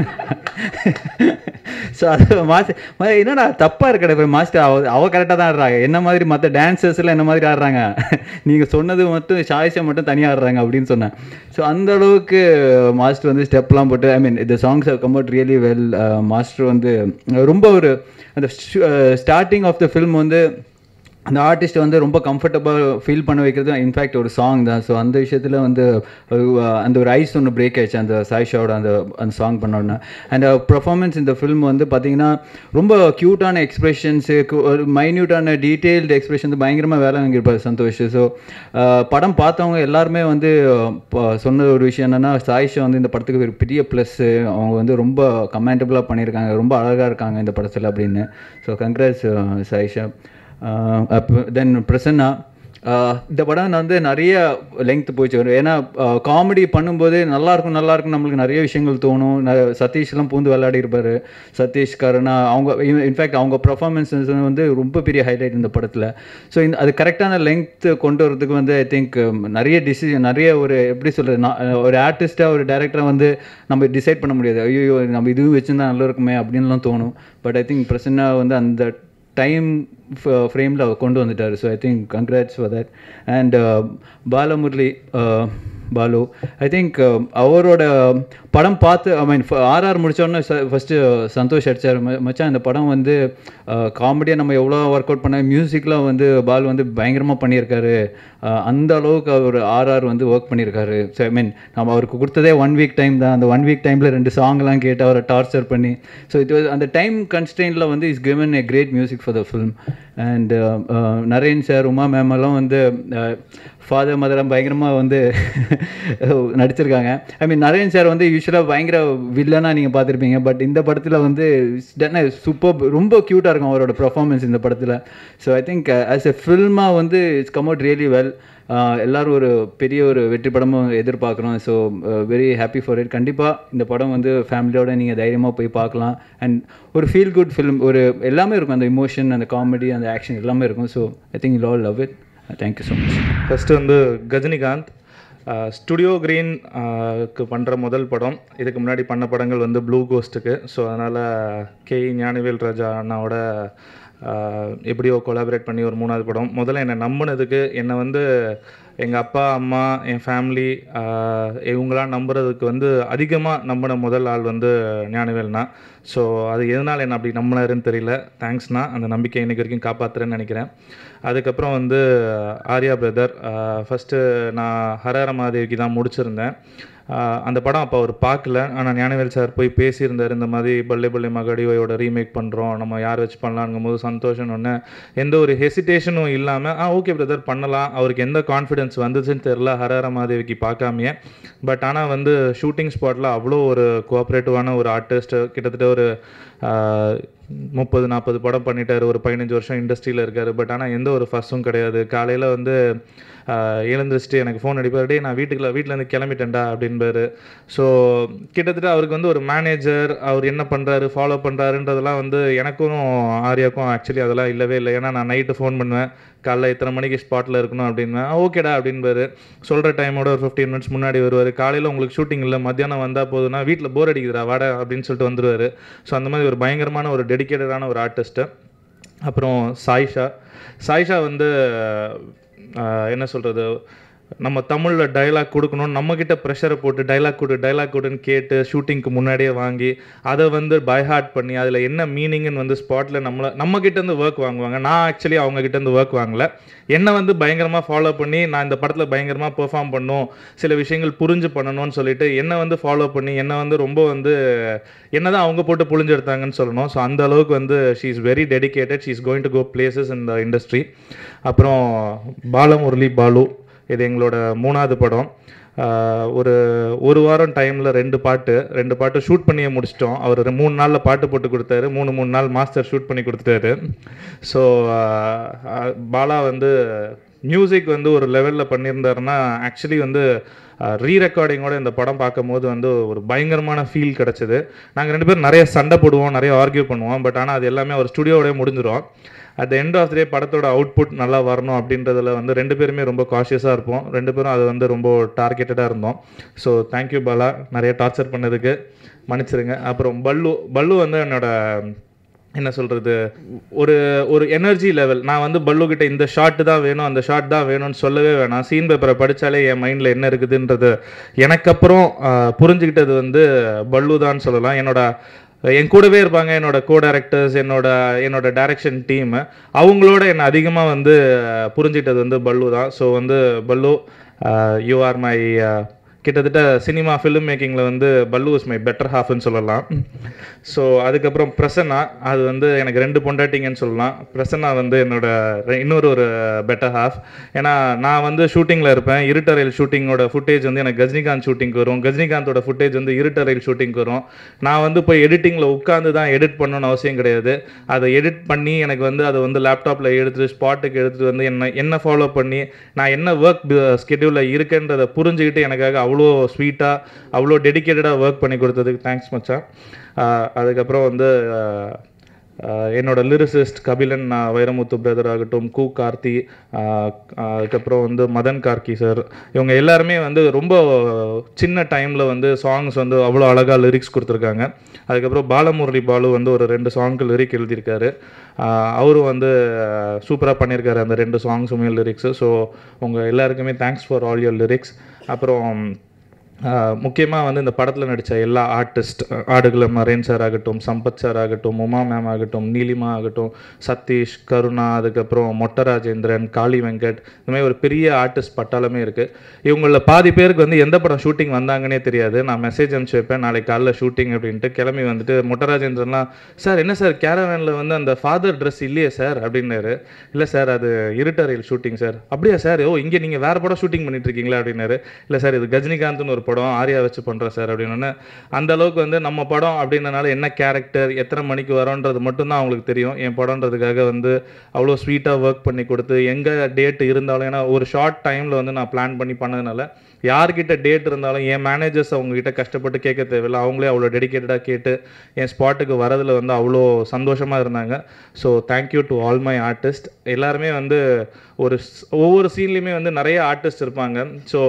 ஸோ அது மாஸ்டர் என்னடா தப்பாக இருக்கடா இப்போ மாஸ்டர் அவ அவ கரெக்டாக தான் ஆடுறாங்க என்ன மாதிரி மற்ற டான்சர்ஸ்லாம் என்ன மாதிரி ஆடுறாங்க நீங்கள் சொன்னது மட்டும் சாய்ஸை மட்டும் தனியாக ஆடுறாங்க அப்படின்னு சொன்னேன் ஸோ அந்த அளவுக்கு மாஸ்டர் வந்து ஸ்டெப்லாம் போட்டு ஐ மீன் இந்த songs come out really well master வந்து ரொம்ப ஒரு அந்த ஸ்டார்டிங் ஆஃப் த ஃபில்ம் வந்து அந்த ஆர்டிஸ்ட் வந்து ரொம்ப கம்ஃபர்டபுள் ஃபீல் பண்ண வைக்கிறது இன்ஃபேக்ட் ஒரு சாங் தான் ஸோ அந்த விஷயத்தில் வந்து அந்த ஒரு ஐஸ் ஒன்று பிரேக் ஆயிடுச்சு அந்த சாய்ஷாவோட அந்த அந்த சாங் பண்ணோன்னா அண்ட் பர்ஃபார்மன்ஸ் இந்த ஃபில்ம் வந்து பார்த்தீங்கன்னா ரொம்ப க்யூட்டான எக்ஸ்பிரஷன்ஸு ஒரு மைன்யூட்டான டீட்டெயில்டு எக்ஸ்பிரஷன் பயங்கரமாக வேலை வாங்கியிருப்பார் சந்தோஷ் ஸோ படம் பார்த்தவங்க எல்லாருமே வந்து சொன்ன ஒரு விஷயம் என்னென்னா சாயிஷா வந்து இந்த படத்துக்கு ஒரு பெரிய ப்ளஸ்ஸு அவங்க வந்து ரொம்ப கமெண்டபுளாக பண்ணியிருக்காங்க ரொம்ப அழகாக இருக்காங்க இந்த படத்தில் அப்படின்னு so congrats Sayyeshaa then Prasanna ஆஹ் இந்த படம் வந்து நிறைய லெங்க் போயிடுச்சு வரும் ஏன்னா காமெடி பண்ணும்போது நல்லா இருக்கும் நல்லா இருக்கும் நம்மளுக்கு நிறைய விஷயங்கள் தோணும் ந- சதீஷ்லாம் பூந்து விளையாடி இருப்பாரு சதீஷ் கருணா அவங்க இன்ஃபேக்ட் அவங்க பர்ஃபார்மன்ஸஸ் வந்து ரொம்ப பெரிய ஹைலைட் இந்த படத்தில் ஸோ இந்த அது கரெக்டான லெங்க் கொண்டு வரதுக்கு வந்து ஐ திங்க் நிறைய டிசிஷன் நிறைய ஒரு எப்படி சொல்கிறது ஒரு ஆர்டிஸ்ட்டாக ஒரு டேரக்டராக வந்து நம்ம டிசைட் பண்ண முடியாது ஐயோ நம்ம இதுவும் வச்சுருந்தா நல்லா இருக்குமே அப்படின்லாம் தோணும் பட் ஐ திங்க் பிரசன்னா வந்து அந்த டைம் ஃப்ரேமில் கொண்டு வந்துட்டார் so I think congrats for that and Balamurali Balu I think அவரோட படம் பார்த்து ஐ மீன் ஆர்ஆர் முடித்தோடனே ஃபஸ்ட்டு சந்தோஷ் அடிச்சார் ம- மச்சான் இந்த படம் வந்து காமெடியாக நம்ம எவ்வளோ ஒர்க் அவுட் பண்ண மியூசிக்லாம் வந்து பாலு வந்து பயங்கரமாக பண்ணியிருக்காரு அஹ், அந்த அளவுக்கு அவர் ஆர்ஆர் வந்து ஒர்க் பண்ணியிருக்காரு ஸோ ஐ மீன் நம்ம அவருக்கு கொடுத்ததே ஒன் வீக் டைம் தான் அந்த ஒன் வீக் டைமில் ரெண்டு சாங்லாம் கேட்டு அவரை டார்ச்சர் பண்ணி ஸோ இது அந்த டைம் கன்ஸ்டெயினில் வந்து is given a great music for the film and Naren sir Uma ma'am எல்லாம் வந்து ஃபாதர் மதரம் பயங்கரமாக வந்து நடிச்சிருக்காங்க ஐ மீன் நரேன் சார் வந்து யூஸ்வலாக பயங்கர வில்லனாக நீங்கள் பார்த்துருப்பீங்க பட் இந்த படத்தில் வந்து சூப்பர் ரொம்ப க்யூட்டாக இருக்கும் அவரோட பெர்ஃபார்மன்ஸ் இந்த படத்தில் so I think as a ஃபில்மாக வந்து it's come out really well எல்லாரும் ஒரு பெரிய ஒரு வெற்றி படமும் எதிர்பார்க்குறோம் so very happy for it கண்டிப்பாக இந்த படம் வந்து ஃபேமிலியோட நீங்கள் தைரியமாக போய் பார்க்கலாம் அண்ட் ஒரு ஃபீல் குட் ஃபிலிம் ஒரு எல்லாமே இருக்கும் அந்த இமோஷன் அந்த காமெடி அந்த ஆக்ஷன் எல்லாமே இருக்கும் so I think you all love it thank you so much first வந்து கஜினிகாந்த் ஸ்டுடியோ க்ரீன் க்கு பண்ணுற முதல் படம் இதுக்கு முன்னாடி பண்ண படங்கள் வந்து ப்ளூ கோஸ்ட்டுக்கு ஸோ அதனால் கே ஞானவேல் ராஜா அண்ணாவோட ஆஹ், எப்படியோ கொலாபரேட் பண்ணி ஒரு மூணாவது படம் முதல்ல என்னை நம்பினதுக்கு என்னை வந்து எங்கள் அப்பா அம்மா என் ஃபேமிலி இவங்களாம் நம்புறதுக்கு வந்து அதிகமாக நம்பின முதல் ஆள் வந்து ஞானவேல்னா ஸோ அது எதனால் என்ன அப்படி நம்பினாருன்னு தெரியல தேங்க்ஸ்ண்ணா அந்த நம்பிக்கை இன்னைக்கு வரைக்கும் காப்பாற்றுறேன்னு நினைக்கிறேன் அதுக்கப்புறம் வந்து ஆர்யா பிரதர் ஃபஸ்ட்டு நான் ஹரஹர மகாதேவிக்கு தான் முடிச்சிருந்தேன் ஆஹ் அந்த படம் அப்போ அவர் பார்க்கல ஆனால் ஞானவேல் சார் போய் பேசியிருந்தார் இந்த மாதிரி பல்லே பல்லே மகடியோட ரீமேக் பண்ணுறோம் நம்ம யார் வச்சு பண்ணலாங்கும் போது சந்தோஷம் ஒன்று எந்த ஒரு ஹெசிடேஷனும் இல்லாமல் ஆ ஓகே பிரதர் பண்ணலாம் அவருக்கு எந்த கான்ஃபிடென்ஸ் வந்துச்சுன்னு தெரில ஹரஹர மகாதேவிக்கு பார்க்காமையே பட் ஆனால் வந்து ஷூட்டிங் ஸ்பாட்டில் அவ்வளோ ஒரு கோஆப்ரேட்டிவான ஒரு ஆர்டிஸ்ட் கிட்டத்தட்ட ஒரு ஆஹ், முப்பது நாற்பது படம் பண்ணிட்டாரு ஒரு பதினஞ்சு வருஷம் இண்டஸ்ட்ரியில் இருக்காரு பட் ஆனால் எந்த ஒரு ஃபஸ்ஸும் கிடையாது காலையில் வந்து ஆஹ், எழுந்திரிச்சிட்டு எனக்கு ஃபோன் அடிப்பார் டேய் நான் வீட்டுக்குள்ள வீட்டிலேருந்து கிளம்பிட்டேன்டா அப்படின்பாரு ஸோ கிட்டத்தட்ட அவருக்கு வந்து ஒரு மேனேஜர் அவர் என்ன பண்ணுறாரு ஃபாலோ பண்ணுறாருன்றதெல்லாம் வந்து எனக்கும் ஆர்யாக்கும் ஆக்சுவலி அதெல்லாம் இல்லவே இல்லை ஏன்னா நான் நைட்டு ஃபோன் பண்ணுவேன் காலைல இத்தனை மணிக்கு ஸ்பாட்டில் இருக்கணும் அப்படின்வேன் ஓகேடா அப்படின்பாரு சொல்கிற டைமோட ஒரு ஃபிஃப்டீன் மினிட்ஸ் முன்னாடி வருவார் காலையில் உங்களுக்கு ஷூட்டிங் இல்லை மத்தியானம் வந்தால் போதுன்னா வீட்டில் போர் அடிக்குதுடா வாடா அப்படின்னு சொல்லிட்டு வந்துருவார் ஸோ அந்த மாதிரி ஒரு பயங்கரமான ஒரு டெடிக்கேட்டடான ஒரு ஆர்டிஸ்ட்டு அப்புறம் சாயிஷா சாயிஷா வந்து ஆஹ், என்ன சொல்கிறது நம்ம தமிழில் டைலாக் கொடுக்கணும் நம்மக்கிட்ட ப்ரெஷரை போட்டு டைலாக் கொடு டைலாக் கொடுன்னு கேட்டு ஷூட்டிங்க்கு முன்னாடியே வாங்கி அதை வந்து பைஹார்ட் பண்ணி அதில் என்ன மீனிங்னு வந்து ஸ்பாட்டில் நம்மளை நம்மக்கிட்டேருந்து ஒர்க் வாங்குவாங்க நான் ஆக்சுவலி அவங்கக்கிட்டேருந்து ஒர்க் வாங்கல என்னை வந்து பயங்கரமாக ஃபாலோ பண்ணி நான் இந்த படத்தில் பயங்கரமாக பெர்ஃபார்ம் பண்ணும் சில விஷயங்கள் புரிஞ்சு பண்ணணும்னு சொல்லிட்டு என்னை வந்து ஃபாலோ பண்ணி என்னை வந்து ரொம்ப வந்து என்ன தான் அவங்க போட்டு புழிஞ்சு எடுத்தாங்கன்னு சொல்லணும் ஸோ அந்த அளவுக்கு வந்து she is very dedicated she is going to go places in the industry அப்புறம் பாலமுரளி பாலு இது எங்களோட மூணாவது படம் ஆஹ் ஒரு ஒரு வாரம் டைமில் ரெண்டு பாட்டு ரெண்டு பாட்டு ஷூட் பண்ணியே முடிச்சிட்டோம் அவர் ஒரு மூணு நாளில் பாட்டு போட்டு கொடுத்தாரு மூணு மூணு நாள் மாஸ்டர் ஷூட் பண்ணி கொடுத்துட்டாரு ஸோ பாலா வந்து மியூசிக் வந்து ஒரு லெவலில் பண்ணியிருந்தாருன்னா ஆக்சுவலி வந்து ரீ ரெக்கார்டிங்கோட இந்த படம் பார்க்கும்போது வந்து ஒரு பயங்கரமான ஃபீல் கிடச்சிது நாங்கள் ரெண்டு பேரும் நிறைய சண்டை போடுவோம் நிறைய ஆர்கியூ பண்ணுவோம் பட் ஆனால் அது எல்லாமே ஒரு ஸ்டுடியோடய முடிஞ்சிடும் at the end of day படத்தோட அவுட்புட் நல்லா வரணும் அப்படின்றதுல வந்து ரெண்டு பேருமே ரொம்ப காஷியஸாக இருப்போம் ரெண்டு பேரும் அது வந்து ரொம்ப டார்கெட்டடாக இருந்தோம் ஸோ தேங்க்யூ பாலா நிறைய டார்ச்சர் பண்ணதுக்கு மன்னிச்சிருங்க அப்புறம் பல்லு பல்லு வந்து என்னோட என்ன சொல்கிறது ஒரு ஒரு எனர்ஜி லெவல் நான் வந்து பல்லு கிட்ட இந்த ஷாட் தான் வேணும் அந்த ஷாட் தான் வேணும்னு சொல்லவே வேணாம் சீன் பேப்பரை படித்தாலே என் மைண்டில் என்ன இருக்குதுன்றது எனக்கு அப்புறம் ஆஹ், புரிஞ்சுக்கிட்டது வந்து பல்லு தான் சொல்லலாம் என்னோட என் கூடவே இருப்பாங்க என்னோட கோ டைரக்டர்ஸ் என்னோட என்னோட டைரக்ஷன் டீம் அவங்களோட என்னை அதிகமாக வந்து அஹ், புரிஞ்சிட்டது வந்து பல்லு தான் ஸோ வந்து பல்லு யூ ஆர் மை கிட்டத்தட்ட சினிமா ஃபிலிம் மேக்கிங்கில் வந்து பல்லு இஸ் மை பெட்டர் ஹாஃப்னு சொல்லலாம் ஸோ அதுக்கப்புறம் பிரசன்னா அது வந்து எனக்கு ரெண்டு பொண்டாட்டிங்கன்னு சொல்லலாம் பிரசன்னா வந்து என்னோட ரெ- இன்னொரு ஒரு பெட்டர் ஹாஃப் ஏன்னா நான் வந்து ஷூட்டிங்கில் இருப்பேன் இருட்டரையில் ஷூட்டிங்கோட ஃபுட்டேஜ் வந்து எனக்கு கஜினிகாந்த் ஷூட்டிங்க்கு வரும் கஜினிகாந்தோட ஃபுட்டேஜ் வந்து இருட்டரையில் ஷூட்டிங்க்கு வரும் நான் வந்து போய் எடிட்டிங்கில் உட்காந்து தான் எடிட் பண்ணணும்னு அவசியம் கிடையாது அதை எடிட் பண்ணி எனக்கு வந்து அதை வந்து லேப்டாப்பில் எடுத்துட்டு ஸ்பாட்டுக்கு எடுத்துகிட்டு வந்து என்ன என்ன ஃபாலோ பண்ணி நான் என்ன ஒர்க் ஸ்கெடியூலில் இருக்கேன்றதை புரிஞ்சுக்கிட்டு எனக்காக அவ்வளோ ஸ்வீட்டாக அவ்வளோ டெடிக்கேட்டடாக ஒர்க் பண்ணி கொடுத்ததுக்கு தேங்க்ஸ் மச்சான் ஆஹ் அதுக்கப்புறம் வந்து ஆஹ் ஆஹ் என்னோட லிரிசிஸ்ட் கபிலன் ஆஹ் வைரமுத்து பிரதர் ஆகட்டும் கு கார்த்தி ஆஹ் ஆஹ் அதுக்கப்புறம் வந்து மதன் கார்கி சார் இவங்க எல்லாருமே வந்து ரொம்ப சின்ன டைமில் வந்து சாங்ஸ் வந்து அவ்வளோ அழகாக லிரிக்ஸ் கொடுத்துருக்காங்க அதுக்கப்புறம் பாலமுரளி பாலு வந்து ஒரு ரெண்டு சாங்க்கு லிரிக் எழுதியிருக்காரு ஆஹ் அவரும் வந்து சூப்பராக பண்ணியிருக்காரு அந்த ரெண்டு சாங்ஸுமே லிரிக்ஸு ஸோ உங்கள் எல்லாருக்குமே thanks for all your lyrics அப்புறம் முக்கியமாக வந்து இந்த படத்தில் நடித்த எல்லா ஆர்டிஸ்ட் ஆடுகளம் நரேன் சார் ஆகட்டும் சம்பத் சார் ஆகட்டும் உமா மேம் ஆகட்டும் நீலிமா ஆகட்டும் சதீஷ் கருணா அதுக்கப்புறம் மொட்ட ராஜேந்திரன் காளி வெங்கட் இந்த மாதிரி ஒரு பெரிய ஆர்டிஸ்ட் பட்டாளமே இருக்குது இவங்களில் பாதி பேருக்கு வந்து எந்த படம் ஷூட்டிங் வந்தாங்கன்னே தெரியாது நான் மெசேஜ் அனுப்பிச்சு வைப்பேன் நாளைக்கு காலைல ஷூட்டிங் அப்படின்ட்டு கிளம்பி வந்துட்டு மொட்ட ராஜேந்திரன்லாம் சார் என்ன சார் கேரவேனில் வந்து அந்த ஃபாதர் ட்ரெஸ் இல்லையே சார் அப்படின்னாரு இல்லை சார் அது இருட்டறையில் ஷூட்டிங் சார் அப்படியா சார் ஓ இங்கே நீங்கள் வேறு படம் ஷூட்டிங் பண்ணிட்டு இருக்கீங்களா அப்படின்னாரு இல்லை சார் இது கஜினிகாந்த்னு ஒரு படம் ஆர்யா வச்சு பண்ணுறேன் சார் அப்படின்னு அந்த அளவுக்கு வந்து நம்ம படம் அப்படின்றனால என்ன கேரக்டர் எத்தனை மணிக்கு வரோன்றது மட்டும்தான் அவங்களுக்கு தெரியும் என் படம்ன்றதுக்காக வந்து அவ்வளோ ஸ்வீட்டாக ஒர்க் பண்ணி கொடுத்து எங்கே டேட் இருந்தாலும் ஏன்னா ஒரு ஷார்ட் டைமில் வந்து நான் பிளான் பண்ணி பண்ணதுனால யார்கிட்ட டேட் இருந்தாலும் என் மேனேஜர்ஸ் அவங்ககிட்ட கஷ்டப்பட்டு கேட்க தேவையில்லை அவங்களே அவ்வளோ டெடிக்கேட்டடாக கேட்டு என் ஸ்பாட்டுக்கு வரதில் வந்து அவ்வளோ சந்தோஷமாக இருந்தாங்க so thank you to all my artist எல்லாருமே வந்து ஒரு ஸ்- ஒவ்வொரு சீன்லேயுமே வந்து நிறைய ஆர்டிஸ்ட் இருப்பாங்க ஸோ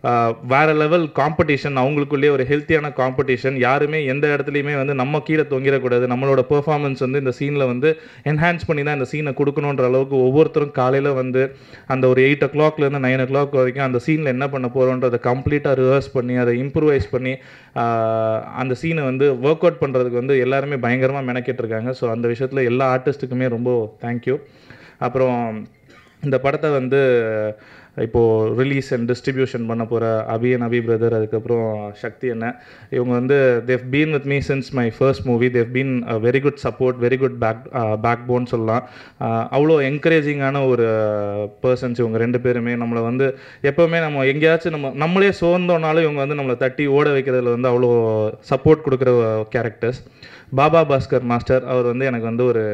வேற லெவல் காம்படிஷன் அவங்களுக்குள்ளேயே ஒரு ஹெல்த்தியான காம்படிஷன் யாருமே எந்த இடத்துலையுமே வந்து நம்ம கீழே தொங்கிடக்கூடாது நம்மளோட பெர்ஃபார்மன்ஸ் வந்து இந்த சீனில் வந்து என்ஹான்ஸ் பண்ணி தான் இந்த சீனை கொடுக்கணுன்ற அளவுக்கு ஒவ்வொருத்தரும் காலையில் வந்து அந்த ஒரு எயிட் ஓ கிளாக்லேருந்து நைன் ஓ கிளாக் வரைக்கும் அந்த சீனில் என்ன பண்ண போகிறோன்றதை கம்ப்ளீட்டாக ரிவர்ஸ் பண்ணி அதை இம்ப்ரூவைஸ் பண்ணி ஆஹ், அந்த சீனை வந்து ஒர்க் அவுட் பண்ணுறதுக்கு வந்து எல்லாருமே பயங்கரமாக மெனக்கிட்டு இருக்காங்க ஸோ அந்த விஷயத்தில் எல்லா ஆர்டிஸ்ட்டுக்குமே ரொம்ப தேங்க்யூ அப்புறம் இந்த படத்தை வந்து இப்போது ரிலீஸ் அண்ட் டிஸ்ட்ரிபியூஷன் பண்ண போகிற அபி அண்ட் அபி பிரதர் அதுக்கப்புறம் சக்தி அண்ணன் இவங்க வந்து they've been with me since my first movie they've been very good support very good back backbone சொல்லலாம் அஹ், அவ்வளோ என்கரேஜிங்கான ஒரு பர்சன்ஸ் இவங்க ரெண்டு பேருமே நம்மளை வந்து எப்போவுமே நம்ம எங்கேயாச்சும் நம்ம நம்மளே சோர்ந்தோனாலும் இவங்க வந்து நம்மளை தட்டி ஓட வைக்கிறதுல வந்து அவ்வளோ சப்போர்ட் கொடுக்குற கேரக்டர்ஸ் பாபா பாஸ்கர் மாஸ்டர் அவர் வந்து எனக்கு வந்து ஒரு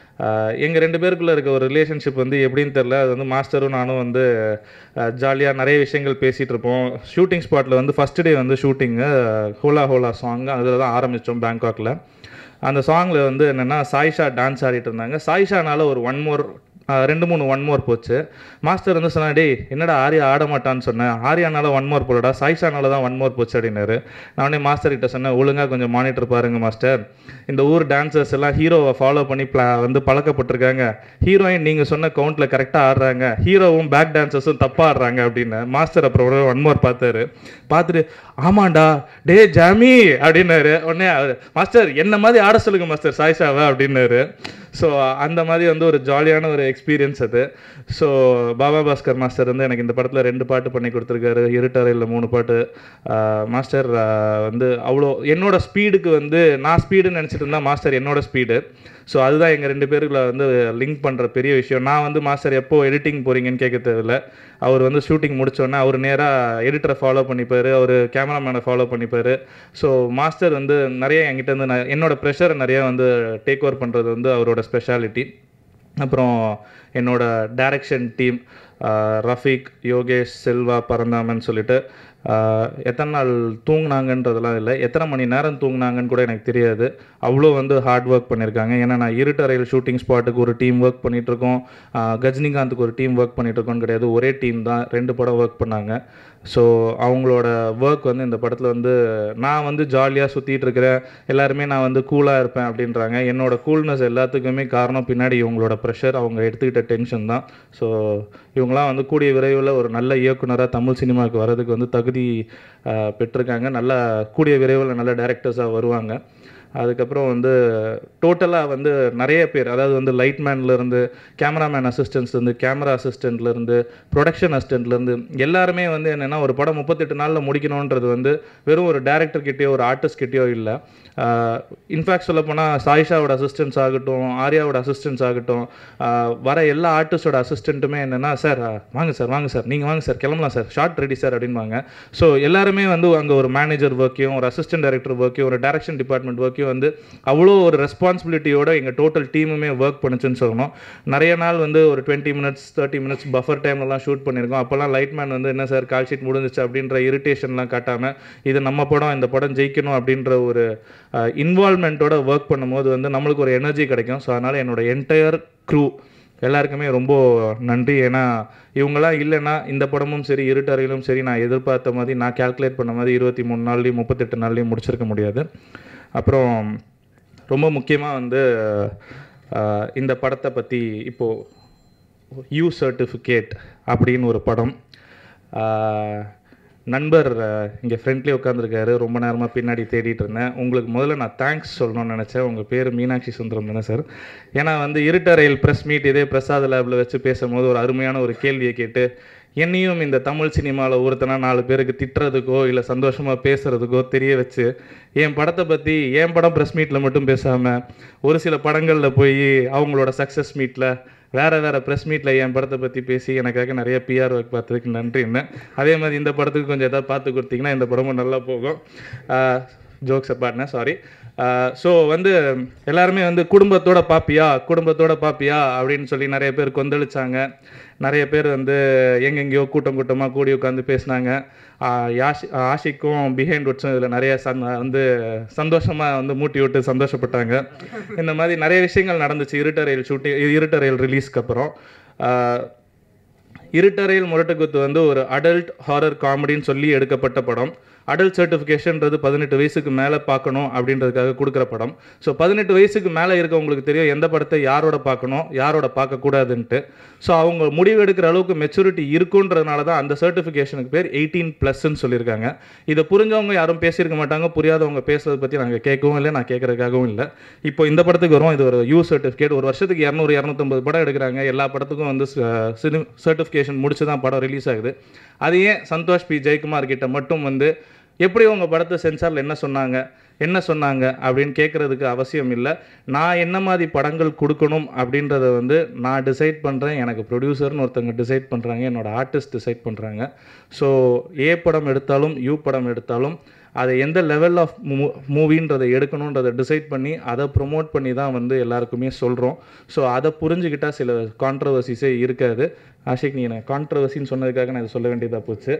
எங்கள் ரெண்டு பேருக்குள்ளே இருக்க ஒரு ரிலேஷன்ஷிப் வந்து எப்படின்னு தெரில அது வந்து மாஸ்டரும் நானும் வந்து ஜாலியாக நிறைய விஷயங்கள் பேசிகிட்டு இருப்போம் ஷூட்டிங் ஸ்பாட்டில் வந்து ஃபஸ்ட் டே வந்து ஷூட்டிங்கு ஹோலா ஹோலா சாங் அதில் தான் ஆரம்பித்தோம் பேங்காக்கில் அந்த சாங்கில் வந்து என்னென்னா சாயிஷா டான்ஸ் ஆடிட்டு இருந்தாங்க சாயிஷானால ஒரு ஒன் மோர் ரெண்டு மூணு ஒன் மோர் போச்சு மாஸ்டர் வந்து சொன்னா டேய் என்னடா ஆர்யா ஆட மாட்டான்னு சொன்னேன் ஆர்யானால ஒன் மோர் போலடா சாயிஷானால தான் ஒன் மோர் போச்சு அப்படின்னாரு நான் உடனே மாஸ்டர் கிட்ட சொன்னேன் ஒழுங்காக கொஞ்சம் மானிட்டர் பாருங்க மாஸ்டர் இந்த ஊர் டான்சர்ஸ் எல்லாம் ஹீரோவை ஃபாலோ பண்ணி பிளா வந்து பழக்கப்பட்டிருக்காங்க ஹீரோயின் நீங்கள் சொன்ன கவுண்ட்டில் கரெக்டாக ஆடுறாங்க ஹீரோவும் பேக் டான்சர்ஸும் தப்பாக ஆடுறாங்க அப்படின்னு மாஸ்டர் அப்புறம் ஒன் மோர் பார்த்தாரு பார்த்துட்டு ஆமாண்டா டே ஜாமி அப்படின்னாரு உடனே அவரு, மாஸ்டர் என்ன மாதிரி ஆட சொல்லுங்க மாஸ்டர் சாய்ஷாவை அப்படின்னாரு ஸோ அந்த மாதிரி வந்து ஒரு ஜாலியான ஒரு எக்ஸ்பீரியன்ஸ் அது ஸோ பாபா பாஸ்கர் மாஸ்டர் வந்து எனக்கு இந்த படத்தில் ரெண்டு பாட்டு பண்ணி கொடுத்துருக்காரு இருட்டறையில் மூணு பாட்டு ஆஹ் மாஸ்டர் ஆஹ் வந்து அவ்வளோ என்னோட ஸ்பீடுக்கு வந்து நான் ஸ்பீடுன்னு நினச்சிட்டு இருந்தா மாஸ்டர் என்னோட ஸ்பீடு ஸோ அதுதான் எங்கள் ரெண்டு பேருக்குள்ள வந்து லிங்க் பண்ணுற பெரிய விஷயம் நான் வந்து மாஸ்டர் எப்போ எடிட்டிங் போகிறீங்கன்னு கேட்க தேவையில்ல அவர் வந்து ஷூட்டிங் முடிச்சோடனே அவர் நேராக எடிட்டரை ஃபாலோ பண்ணிப்பார் அவர் கேமராமேனை ஃபாலோ பண்ணிப்பார் ஸோ மாஸ்டர் வந்து நிறைய என்கிட்ட வந்து நான் என்னோட ப்ரெஷரை நிறைய வந்து டேக் ஓவர் பண்ணுறது வந்து அவரோட ஸ்பெஷாலிட்டி அப்புறம் என்னோட டைரக்ஷன் டீம் ரஃபீக் யோகேஷ் செல்வா பரந்தாமன் சொல்லிட்டு ஆஹ், எத்தனை நாள் தூங்குனாங்கன்றதெல்லாம் இல்லை எத்தனை மணி நேரம் தூங்குனாங்கன்னு கூட எனக்கு தெரியாது அவ்வளோ வந்து ஹார்ட் ஒர்க் பண்ணியிருக்காங்க ஏன்னா நான் இருட்டறையில் ஷூட்டிங் ஸ்பாட்டுக்கு ஒரு டீம் ஒர்க் பண்ணிகிட்ருக்கோம் கஜினிகாந்துக்கு ஒரு டீம் ஒர்க் பண்ணிகிட்ருக்கோன்னு கிடையாது ஒரே டீம் தான் ரெண்டு படம் ஒர்க் பண்ணாங்க ஸோ அவங்களோட ஒர்க் வந்து இந்த படத்தில் வந்து நான் வந்து ஜாலியாக சுற்றிட்டு இருக்கிறேன் எல்லாருமே நான் வந்து கூலாக இருப்பேன் அப்படின்றாங்க என்னோட கூல்னஸ் எல்லாத்துக்குமே காரணம் பின்னாடி இவங்களோட ப்ரெஷர் அவங்க எடுத்துக்கிட்ட டென்ஷன் தான் ஸோ இவங்களாம் வந்து கூடிய விரைவில் ஒரு நல்ல இயக்குனராக தமிழ் சினிமாவுக்கு வர்றதுக்கு வந்து தகுதி ஆஹ், பெற்றிருக்காங்க நல்ல கூடிய விரைவில் நல்ல டேரக்டர்ஸாக வருவாங்க அதுக்கப்புறம் வந்து டோட்டலாக வந்து நிறைய பேர் அதாவது வந்து லைட்மேன்லேருந்து கேமராமேன் அசிஸ்டன்ஸ்லேருந்து கேமரா அசிஸ்டண்ட்லேருந்து ப்ரொடக்ஷன் அசிஸ்டண்ட்லேருந்து எல்லாருமே வந்து என்னென்னா ஒரு படம் முப்பத்தெட்டு நாளில் முடிக்கணுன்றது வந்து வெறும் ஒரு டேரக்டர் கிட்டேயோ ஒரு ஆர்டிஸ்ட் கிட்டேயோ இல்லை இன்ஃபேக்ட் சொல்லப்போனால் சாயிஷாவோட அசிஸ்டன்ஸ் ஆகட்டும் ஆர்யாவோட அசிஸ்டன்ஸ் ஆகட்டும் ஆஹ் வர எல்லா ஆர்டிஸ்டோட அசிஸ்டண்ட்டுமே என்னென்னா சார் வாங்க சார் வாங்க சார் நீங்கள் வாங்க சார் கிளம்பலாம் சார் ஷார்ட் ரெடி சார் அப்படின்வாங்க ஸோ எல்லாருமே வந்து அங்கே ஒரு மேனேஜர் ஒர்க்கையும் ஒரு அசிஸ்டன்ட் டைரக்டர் ஒர்க்கையும் ஒரு டைரக்ஷன் டிபார்ட்மெண்ட் ஒர்க்கையும் வந்து அவ்வளோ ஒரு ரெஸ்பான்சிபிலிட்டியோட எங்கள் டோட்டல் டீமுமே ஒர்க் பண்ணுச்சுன்னு சொல்லணும் நிறைய நாள் வந்து ஒரு twenty minutes thirty minutes buffer டைம்லலாம் ஷூட் பண்ணியிருக்கோம் அப்போல்லாம் லைட்மேன் வந்து என்ன சார் கால் ஷீட் முடிஞ்சிச்சு அப்படின்ற இரிட்டேஷன்லாம் காட்டாமல் இது நம்ம படம் இந்த படம் ஜெயிக்கணும் அப்படின்ற ஒரு இன்வால்மெண்ட்டோட ஒர்க் பண்ணும்போது வந்து நம்மளுக்கு ஒரு எனர்ஜி கிடைக்கும் ஸோ அதனால் என்னோட என்டையர் க்ரூ எல்லாருக்குமே ரொம்ப நன்றி ஏன்னா இவங்கெல்லாம் இல்லைன்னா இந்த படமும் சரி இருட்டறையிலும் சரி நான் எதிர்பார்த்த மாதிரி நான் கால்குலேட் பண்ண மாதிரி இருபத்தி மூணு நாள்லேயும் முப்பத்தெட்டு நாள்லேயும் முடிச்சிருக்க முடியாது அப்புறம் ரொம்ப முக்கியமாக வந்து ஆஹ், இந்த படத்தை பற்றி இப்போது யூ சர்டிஃபிகேட் அப்படின்னு ஒரு படம் ஆஹ், நண்பர் இங்கே ஃப்ரெண்ட்லேயே உட்காந்துருக்காரு ரொம்ப நேரமாக பின்னாடி தேடிட்டு இருந்தேன் உங்களுக்கு முதல்ல நான் தேங்க்ஸ் சொல்லணும்னு நினச்சேன் உங்கள் பேர் மீனாட்சி சுந்தரம் தானே சார் ஏன்னா வந்து இருட்டறையில் ப்ரெஸ் மீட் இதே பிரசாத் லேபில் வச்சு பேசும்போது ஒரு அருமையான ஒரு கேள்வியை கேட்டு என்னையும் இந்த தமிழ் சினிமாவில் ஒருத்தனா நாலு பேருக்கு திட்டுறதுக்கோ இல்லை சந்தோஷமாக பேசுகிறதுக்கோ தெரிய வச்சு என் படத்தை பற்றி என் படம் ப்ரெஸ் மீட்டில் மட்டும் பேசாமல் ஒரு சில படங்களில் போய் அவங்களோட சக்ஸஸ் மீட்டில் வேறு வேறு ப்ரெஸ் மீட்டில் என் படத்தை பற்றி பேசி எனக்காக நிறைய பிஆர் ஒர்க் பார்த்ததுக்கு நன்றின்னு அதே மாதிரி இந்த படத்துக்கு கொஞ்சம் எதாவது பார்த்து கொடுத்தீங்கன்னா இந்த படமும் நல்லா போகும் ஜோக்ஸ் அப்பாட்னா சாரி ஸோ வந்து எல்லாருமே வந்து குடும்பத்தோட பாப்பியா குடும்பத்தோட பாப்பியா அப்படின்னு சொல்லி நிறைய பேர் கொந்தளிச்சாங்க நிறைய பேர் வந்து எங்கெங்கேயோ கூட்டம் கூட்டமாக கூடி உட்காந்து பேசினாங்க யாஷி ஆஷிக்கும் பிஹைண்ட் வுட்ஸும் இதில் நிறைய சந் வந்து சந்தோஷமாக வந்து மூட்டி விட்டு சந்தோஷப்பட்டாங்க இந்த மாதிரி நிறைய விஷயங்கள் நடந்துச்சு இருட்டறையில் ஷூட்டிங் இருட்டறையில் ரிலீஸ்க்கு அப்புறம் ஆஹ், இருட்டறையில் முரட்டுக்குத்து வந்து ஒரு அடல்ட் ஹாரர் காமெடின்னு சொல்லி எடுக்கப்பட்ட படம் அடல்ட் சர்டிஃபிகேஷன்றது பதினெட்டு வயசுக்கு மேலே பார்க்கணும் அப்படின்றதுக்காக கொடுக்குற படம் ஸோ பதினெட்டு வயசுக்கு மேலே இருக்கவங்களுக்கு தெரியும் எந்த படத்தை யாரோட பார்க்கணும் யாரோட பார்க்கக்கூடாதுன்ட்டு ஸோ அவங்க முடிவு எடுக்கிற அளவுக்கு மெச்சூரிட்டி இருக்குன்றதுனால தான் அந்த சர்டிஃபிகேஷனுக்கு பேர் எயிட்டீன் ப்ளஸ்ன்னு சொல்லியிருக்காங்க இதை புரிஞ்சவங்க யாரும் பேசியிருக்க மாட்டாங்க புரியாதவங்க பேசுறதை பற்றி நாங்கள் கேட்கவும் இல்லை நான் கேட்குறதுக்காகவும் இல்லை இப்போ இந்த படத்துக்கு வரும் இது ஒரு யூ சர்டிஃபிகேட் ஒரு வருஷத்துக்கு இரநூறு இரநூத்தம்பது படம் எடுக்கிறாங்க எல்லா படத்துக்கும் வந்து சர்டிஃபிகேஷன் முடிச்சு தான் படம் ரிலீஸ் ஆகுது அது ஏன் சந்தோஷ் பி ஜெயக்குமார் கிட்ட மட்டும் வந்து எப்படி உங்கள் படத்தை சென்சாரில் என்ன சொன்னாங்க என்ன சொன்னாங்க அப்படின்னு கேட்குறதுக்கு அவசியம் இல்லை நான் என்ன மாதிரி படங்கள் கொடுக்கணும் அப்படின்றத வந்து நான் டிசைட் பண்ணுறேன் எனக்கு ப்ரொடியூசர்னு ஒருத்தவங்க டிசைட் பண்ணுறாங்க என்னோட ஆர்டிஸ்ட் டிசைட் பண்ணுறாங்க ஸோ ஏ படம் எடுத்தாலும் யூ படம் எடுத்தாலும் அதை எந்த லெவல் ஆஃப் மூ மூவின்றதை எடுக்கணுன்றதை டிசைட் பண்ணி அதை ப்ரொமோட் பண்ணி தான் வந்து எல்லாருக்குமே சொல்கிறோம் ஸோ அதை புரிஞ்சுக்கிட்டால் சில கான்ட்ரவர்சிஸே இருக்காது ஆஷிக் நீ எனக்கு கான்ட்ரவர்சின்னு சொன்னதுக்காக நான் இதை சொல்ல வேண்டியதாக போச்சு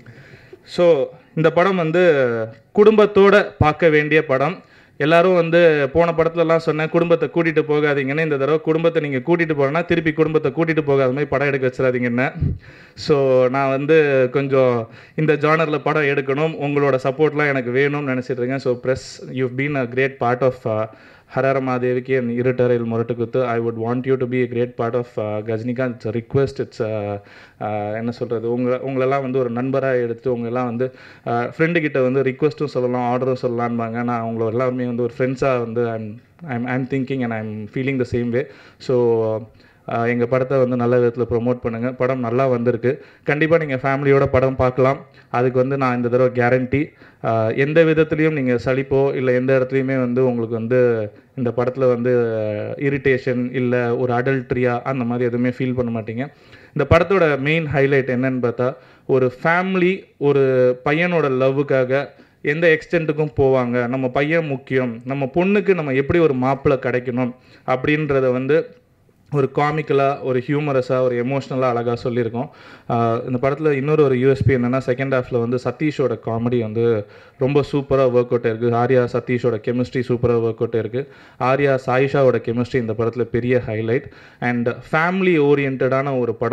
ஸோ இந்த படம் வந்து குடும்பத்தோட பார்க்க வேண்டிய படம் எல்லாரும் வந்து போன படத்துலலாம் சொன்னேன் குடும்பத்தை கூட்டிகிட்டு போகாதீங்கன்னு இந்த தடவை குடும்பத்தை நீங்கள் கூட்டிகிட்டு போனா திருப்பி குடும்பத்தை கூட்டிகிட்டு போகாத மாதிரி படம் எடுக்க வச்சிடாதீங்கன்னு ஸோ நான் வந்து கொஞ்சம் இந்த ஜானரில் படம் எடுக்கணும் உங்களோட சப்போர்ட்லாம் எனக்கு வேணும்னு நினச்சிட்டு இருக்கேன் so bless you been a great part of Hara மாதேவிக்கு என் இருட்டறையில் முரட்டுக்குத்து I would want you to be a great part of Ghajinikanth it's request it's என்ன சொல்கிறது உங்களை உங்களெல்லாம் வந்து ஒரு நண்பராக எடுத்து உங்களெல்லாம் வந்து ஃப்ரெண்டு கிட்ட வந்து ரிக்வெஸ்ட்டும் சொல்லலாம் ஆர்டரும் சொல்லலான்பாங்க நான் உங்களை எல்லாருமே வந்து ஒரு ஃப்ரெண்ட்ஸாக வந்து I'm I'm I'm thinking and I'm feeling the same way so எங்கள் படத்தை வந்து நல்ல விதத்தில் ப்ரொமோட் பண்ணுங்கள் படம் நல்லா வந்திருக்கு கண்டிப்பாக நீங்கள் ஃபேமிலியோட படம் பார்க்கலாம் அதுக்கு வந்து நான் இந்த தடவை கேரண்டி எந்த விதத்துலேயும் நீங்கள் சலிப்போ இல்லை எந்த இடத்துலையுமே வந்து உங்களுக்கு வந்து இந்த படத்தில் வந்து இரிட்டேஷன் இல்லை ஒரு அடல்ட்ரியா அந்த மாதிரி எதுவுமே ஃபீல் பண்ண மாட்டீங்க இந்த படத்தோட மெயின் ஹைலைட் என்னன்னு பார்த்தா ஒரு ஃபேமிலி ஒரு பையனோட லவ்வுக்காக எந்த எக்ஸ்டென்ட்டுக்கும் போவாங்க நம்ம பையன் முக்கியம் நம்ம பொண்ணுக்கு நம்ம எப்படி ஒரு மாப்பிள்ளை கிடைக்கணும் அப்படின்றத வந்து ஒரு காமிக்கலாக ஒரு ஹியூமரஸாக ஒரு எமோஷ்னலாக அழகாக சொல்லியிருக்கோம் ஆஹ் இந்த படத்தில் இன்னொரு ஒரு யூஎஸ்பி என்னென்னா செகண்ட் ஹாஃபில் வந்து சதீஷோட காமெடி வந்து ரொம்ப சூப்பராக ஒர்க் அவுட் இருக்குது ஆர்யா சதீஷோட கெமிஸ்ட்ரி சூப்பராக ஒர்க் அவுட் இருக்குது ஆர்யா சாயிஷாவோட கெமிஸ்ட்ரி இந்த படத்தில் பெரிய ஹைலைட் அண்ட் ஃபேமிலி ஓரியன்டான ஒரு படம்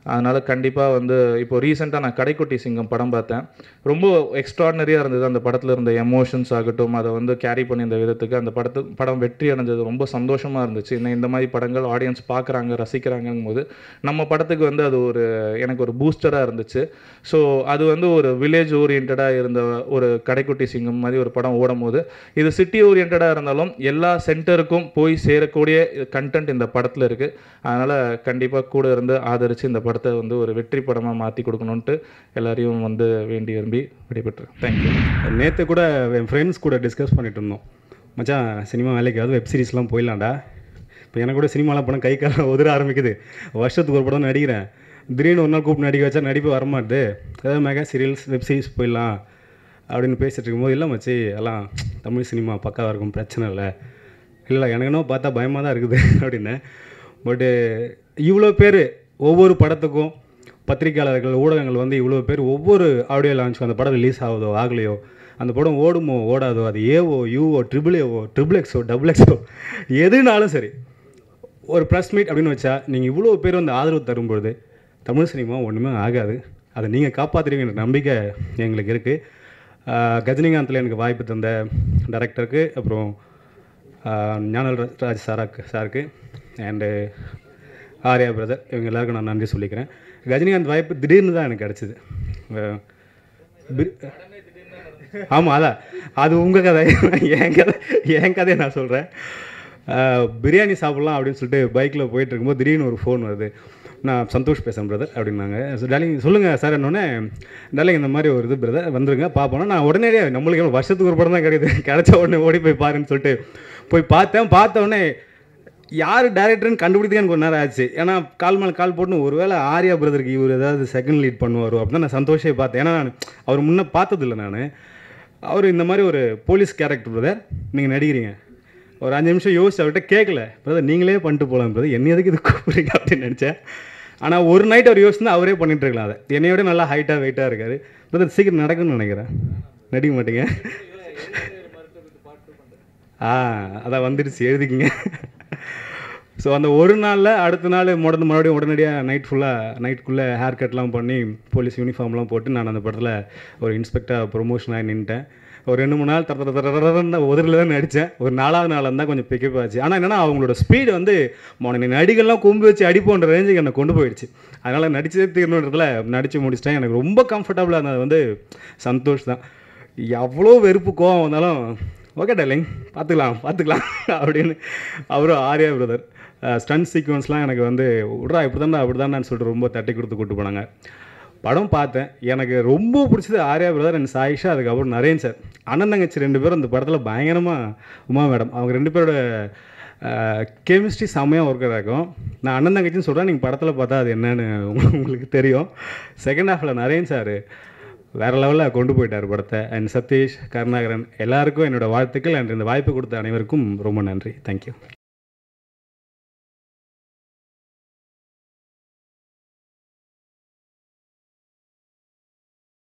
அதனால் கண்டிப்பாக வந்து இப்போ ரீசெண்டாக நான் கடைக்குட்டி சிங்கம் படம் பார்த்தேன் ரொம்ப எக்ஸ்ட்ராடனரியாக இருந்தது அந்த படத்தில் இருந்த எமோஷன்ஸ் ஆகட்டும் அதை வந்து கேரி பண்ணியிருந்த விதத்துக்கு அந்த படத்து படம் வெற்றி அடைஞ்சது ரொம்ப சந்தோஷமாக இருந்துச்சு இன்னும் இந்த மாதிரி படங்கள் ஆடியன்ஸ் பார்க்குறாங்க ரசிக்கிறாங்கங்கும் போது நம்ம படத்துக்கு வந்து அது ஒரு எனக்கு ஒரு பூஸ்டராக இருந்துச்சு ஸோ அது வந்து ஒரு வில்லேஜ் ஓரியன்டாக இருந்த ஒரு கடைக்குட்டி சிங்கம் மாதிரி ஒரு படம் ஓடும் போது இது சிட்டி ஓரியன்டாக இருந்தாலும் எல்லா சென்டருக்கும் போய் சேரக்கூடிய கண்டென்ட் இந்த படத்தில் இருக்குது அதனால் கண்டிப்பாக கூட இருந்து ஆதரித்து இந்த படத்தை வந்து ஒரு வெற்றி படமாக மாற்றி கொடுக்கணுன்ட்டு எல்லாரையும் வந்து வேண்டி விரும்பி விடைபெற்றேன் தேங்க்யூ நேற்று கூட என் ஃப்ரெண்ட்ஸ் கூட டிஸ்கஸ் பண்ணிட்டு இருந்தோம் மச்சான் சினிமா வேலைக்காவது வெப் சீரிஸ்லாம் போயிடலாம்டா இப்போ எனக்கு கூட சினிமாலாம் படம் கை காலம் உதிர ஆரம்பிக்குது வருஷத்துக்கு ஒரு படம் நடிக்கிறேன் திடீர்னு ஒரு நாள் கூப்பிட்டு நடிக்க வச்சா நடிப்பு வரமாட்டுது ஏதாவது மெகா சீரியல்ஸ் வெப் சீரிஸ் போயிடலாம் அப்படின்னு பேசிகிட்டு இருக்கும்போது இல்லை மச்சி எல்லாம் தமிழ் சினிமா பக்காவாக இருக்கும் பிரச்சனை இல்லை இல்லை எனக்கு என்ன பார்த்தா பயமாக தான் இருக்குது அப்படின்னு பட்டு இவ்வளோ பேர் ஒவ்வொரு படத்துக்கும் பத்திரிக்கையாளர்கள் ஊடகங்கள் வந்து இவ்வளோ பேர் ஒவ்வொரு ஆடியோ லான்ச் அந்த படம் ரிலீஸ் ஆகுதோ ஆகலையோ அந்த படம் ஓடுமோ ஓடாதோ அது ஏவோ யூஓ ட்ரிபிள் ஏவோ ட்ரிபிள் எக்ஸோ டபுள் எக்ஸோ எதுனாலும் சரி ஒரு ப்ரெஸ் மீட் அப்படின்னு வச்சா நீங்கள் இவ்வளோ பேர் வந்து ஆதரவு தரும்பொழுது தமிழ் சினிமா ஒன்றுமே ஆகாது அதை நீங்கள் காப்பாற்றுறீங்கன்ற நம்பிக்கை எங்களுக்கு இருக்குது கஜினிகாந்தில் எனக்கு வாய்ப்பு தந்த டைரக்டருக்கு அப்புறம் ஆஹ் ஞானல் ரா- ராஜ் சாராக்கு சாருக்கு அண்டு ஆர்யா பிரதர் இவங்க எல்லாருக்கும் நான் நன்றி சொல்லிக்கிறேன் ரஜினிகாந்த் வாய்ப்பு திடீர்னு தான் எனக்கு கிடச்சிது ஆமாம் அதான் அது உங்கள் கதை என் கதை என் கதையை நான் சொல்கிறேன் பிரியாணி சாப்பிட்லாம் அப்படின்னு சொல்லிட்டு பைக்கில் போயிட்டு இருக்கும்போது திடீர்னு ஒரு ஃபோன் வருது நான் சந்தோஷ் பேசுகிறேன் பிரதர் அப்படின்னாங்க டாலிங் சொல்லுங்கள் சார் என்னொன்னே டாலிங் இந்த மாதிரி ஒரு இது பிரதர் வந்துருங்க பார்ப்போம் நான் உடனடியே நம்மளுக்கு எவ்வளோ வருஷத்துக்கு ஒரு படம் தான் கிடைக்குது கிடைச்ச உடனே ஓடி போய் பாருன்னு சொல்லிட்டு போய் பார்த்தேன் பார்த்த உடனே யார் டேரக்டர்னு கண்டுபிடிக்க எனக்கு ஒரு நேரம் ஆச்சு ஏன்னா கால் மேலே கால் போட்டு ஒருவேளை ஆர்யா பிரதருக்கு இவர் ஏதாவது செகண்ட் லீட் பண்ணுவார் அப்படின்னு நான் சந்தோஷே பார்த்தேன் ஏன்னா நான் அவர் முன்னே பார்த்ததில்ல நான் அவர் இந்த மாதிரி ஒரு போலீஸ் கேரக்டர் பிரதர் நீங்கள் நடிக்கிறீங்க ஒரு அஞ்சு நிமிஷம் யோசிச்சு அவர்கிட்ட கேட்கல பிரதர் நீங்களே பண்ணிட்டு போகலாம் பிரதர் என்ன எதுக்கு இது கூப்பிடுறீங்க அப்படின்னு நினச்சேன் ஆனால் ஒரு நைட் அவர் யோசிச்சு அவரே பண்ணிட்டு இருக்கலாம் அதை என்னையோட நல்லா ஹைட்டாக வெயிட்டாக இருக்காரு பிரதர் சீக்கிரம் நடக்கும்னு நினைக்கிறேன் நடிக்க மாட்டீங்க ஆ அதான் வந்துடுச்சு எழுதிக்கிங்க ஸோ அந்த ஒரு நாளில் அடுத்த நாள் உடனே மறுபடியும் உடனடியாக நைட் ஃபுல்லாக நைட்டுக்குள்ளே ஹேர் கட்லாம் பண்ணி போலீஸ் யூனிஃபார்ம்லாம் போட்டு நான் அந்த படத்தில் ஒரு இன்ஸ்பெக்டர் ப்ரொமோஷனாக நின்ட்டேன் ஒரு ரெண்டு மூணு நாள் தர தர தரன்னு உதரில் தான் நடித்தேன் ஒரு நாலாவது நாள் இருந்தால் கொஞ்சம் பிக்கப் ஆச்சு ஆனால் என்னென்னா அவங்களோட ஸ்பீடு வந்து மோன நடிகர்லாம் கொம்பு வச்சு அடிப்போன்ற ரேஞ்சுக்கு என்னை கொண்டு போயிடுச்சு அதனால் நடிச்சதே தீரணுன்றதுல நடித்து முடிச்சிட்டேன் எனக்கு ரொம்ப கம்ஃபர்டபுளாக இருந்தது வந்து சந்தோஷ் தான் எவ்வளோ வெறுப்பு கோவம் வந்தாலும் ஓகே டார்லிங் பார்த்துக்கலாம் பார்த்துக்கலாம் அப்படின்னு அவரும் ஆர்யா பிரதர் ஸ்டன் சீக்வன்ஸ்லாம் எனக்கு வந்து விட்றா இப்படி தான்டா அப்படி தான் சொல்லிட்டு ரொம்ப தட்டி கொடுத்து கூட்டு போனாங்க படம் பார்த்தேன் எனக்கு ரொம்ப பிடிச்சது ஆர்யா பிரதர் அண்ட் சாயிஷா அதுக்கப்புறம் நரேன் சார் அண்ணன் தங்கச்சி ரெண்டு பேரும் அந்த படத்தில் பயங்கரமாக உமா மேடம் அவங்க ரெண்டு பேரோட கெமிஸ்ட்ரி செம்மையாக ஒர்க் இருக்கும் நான் அண்ணன் தங்கச்சின்னு சொல்கிறேன் நீங்கள் படத்தில் பார்த்தா அது என்னன்னு உங்களுக்கு தெரியும் செகண்ட் ஹாஃபில் நரேன் சார் வேறு லெவலில் கொண்டு போயிட்டார் படத்தை அண்ட் சதீஷ் கருணாகரன் எல்லாருக்கும் என்னோட வாழ்த்துக்கள் அண்ட் இந்த வாய்ப்பு கொடுத்த அனைவருக்கும் ரொம்ப நன்றி தேங்க்யூ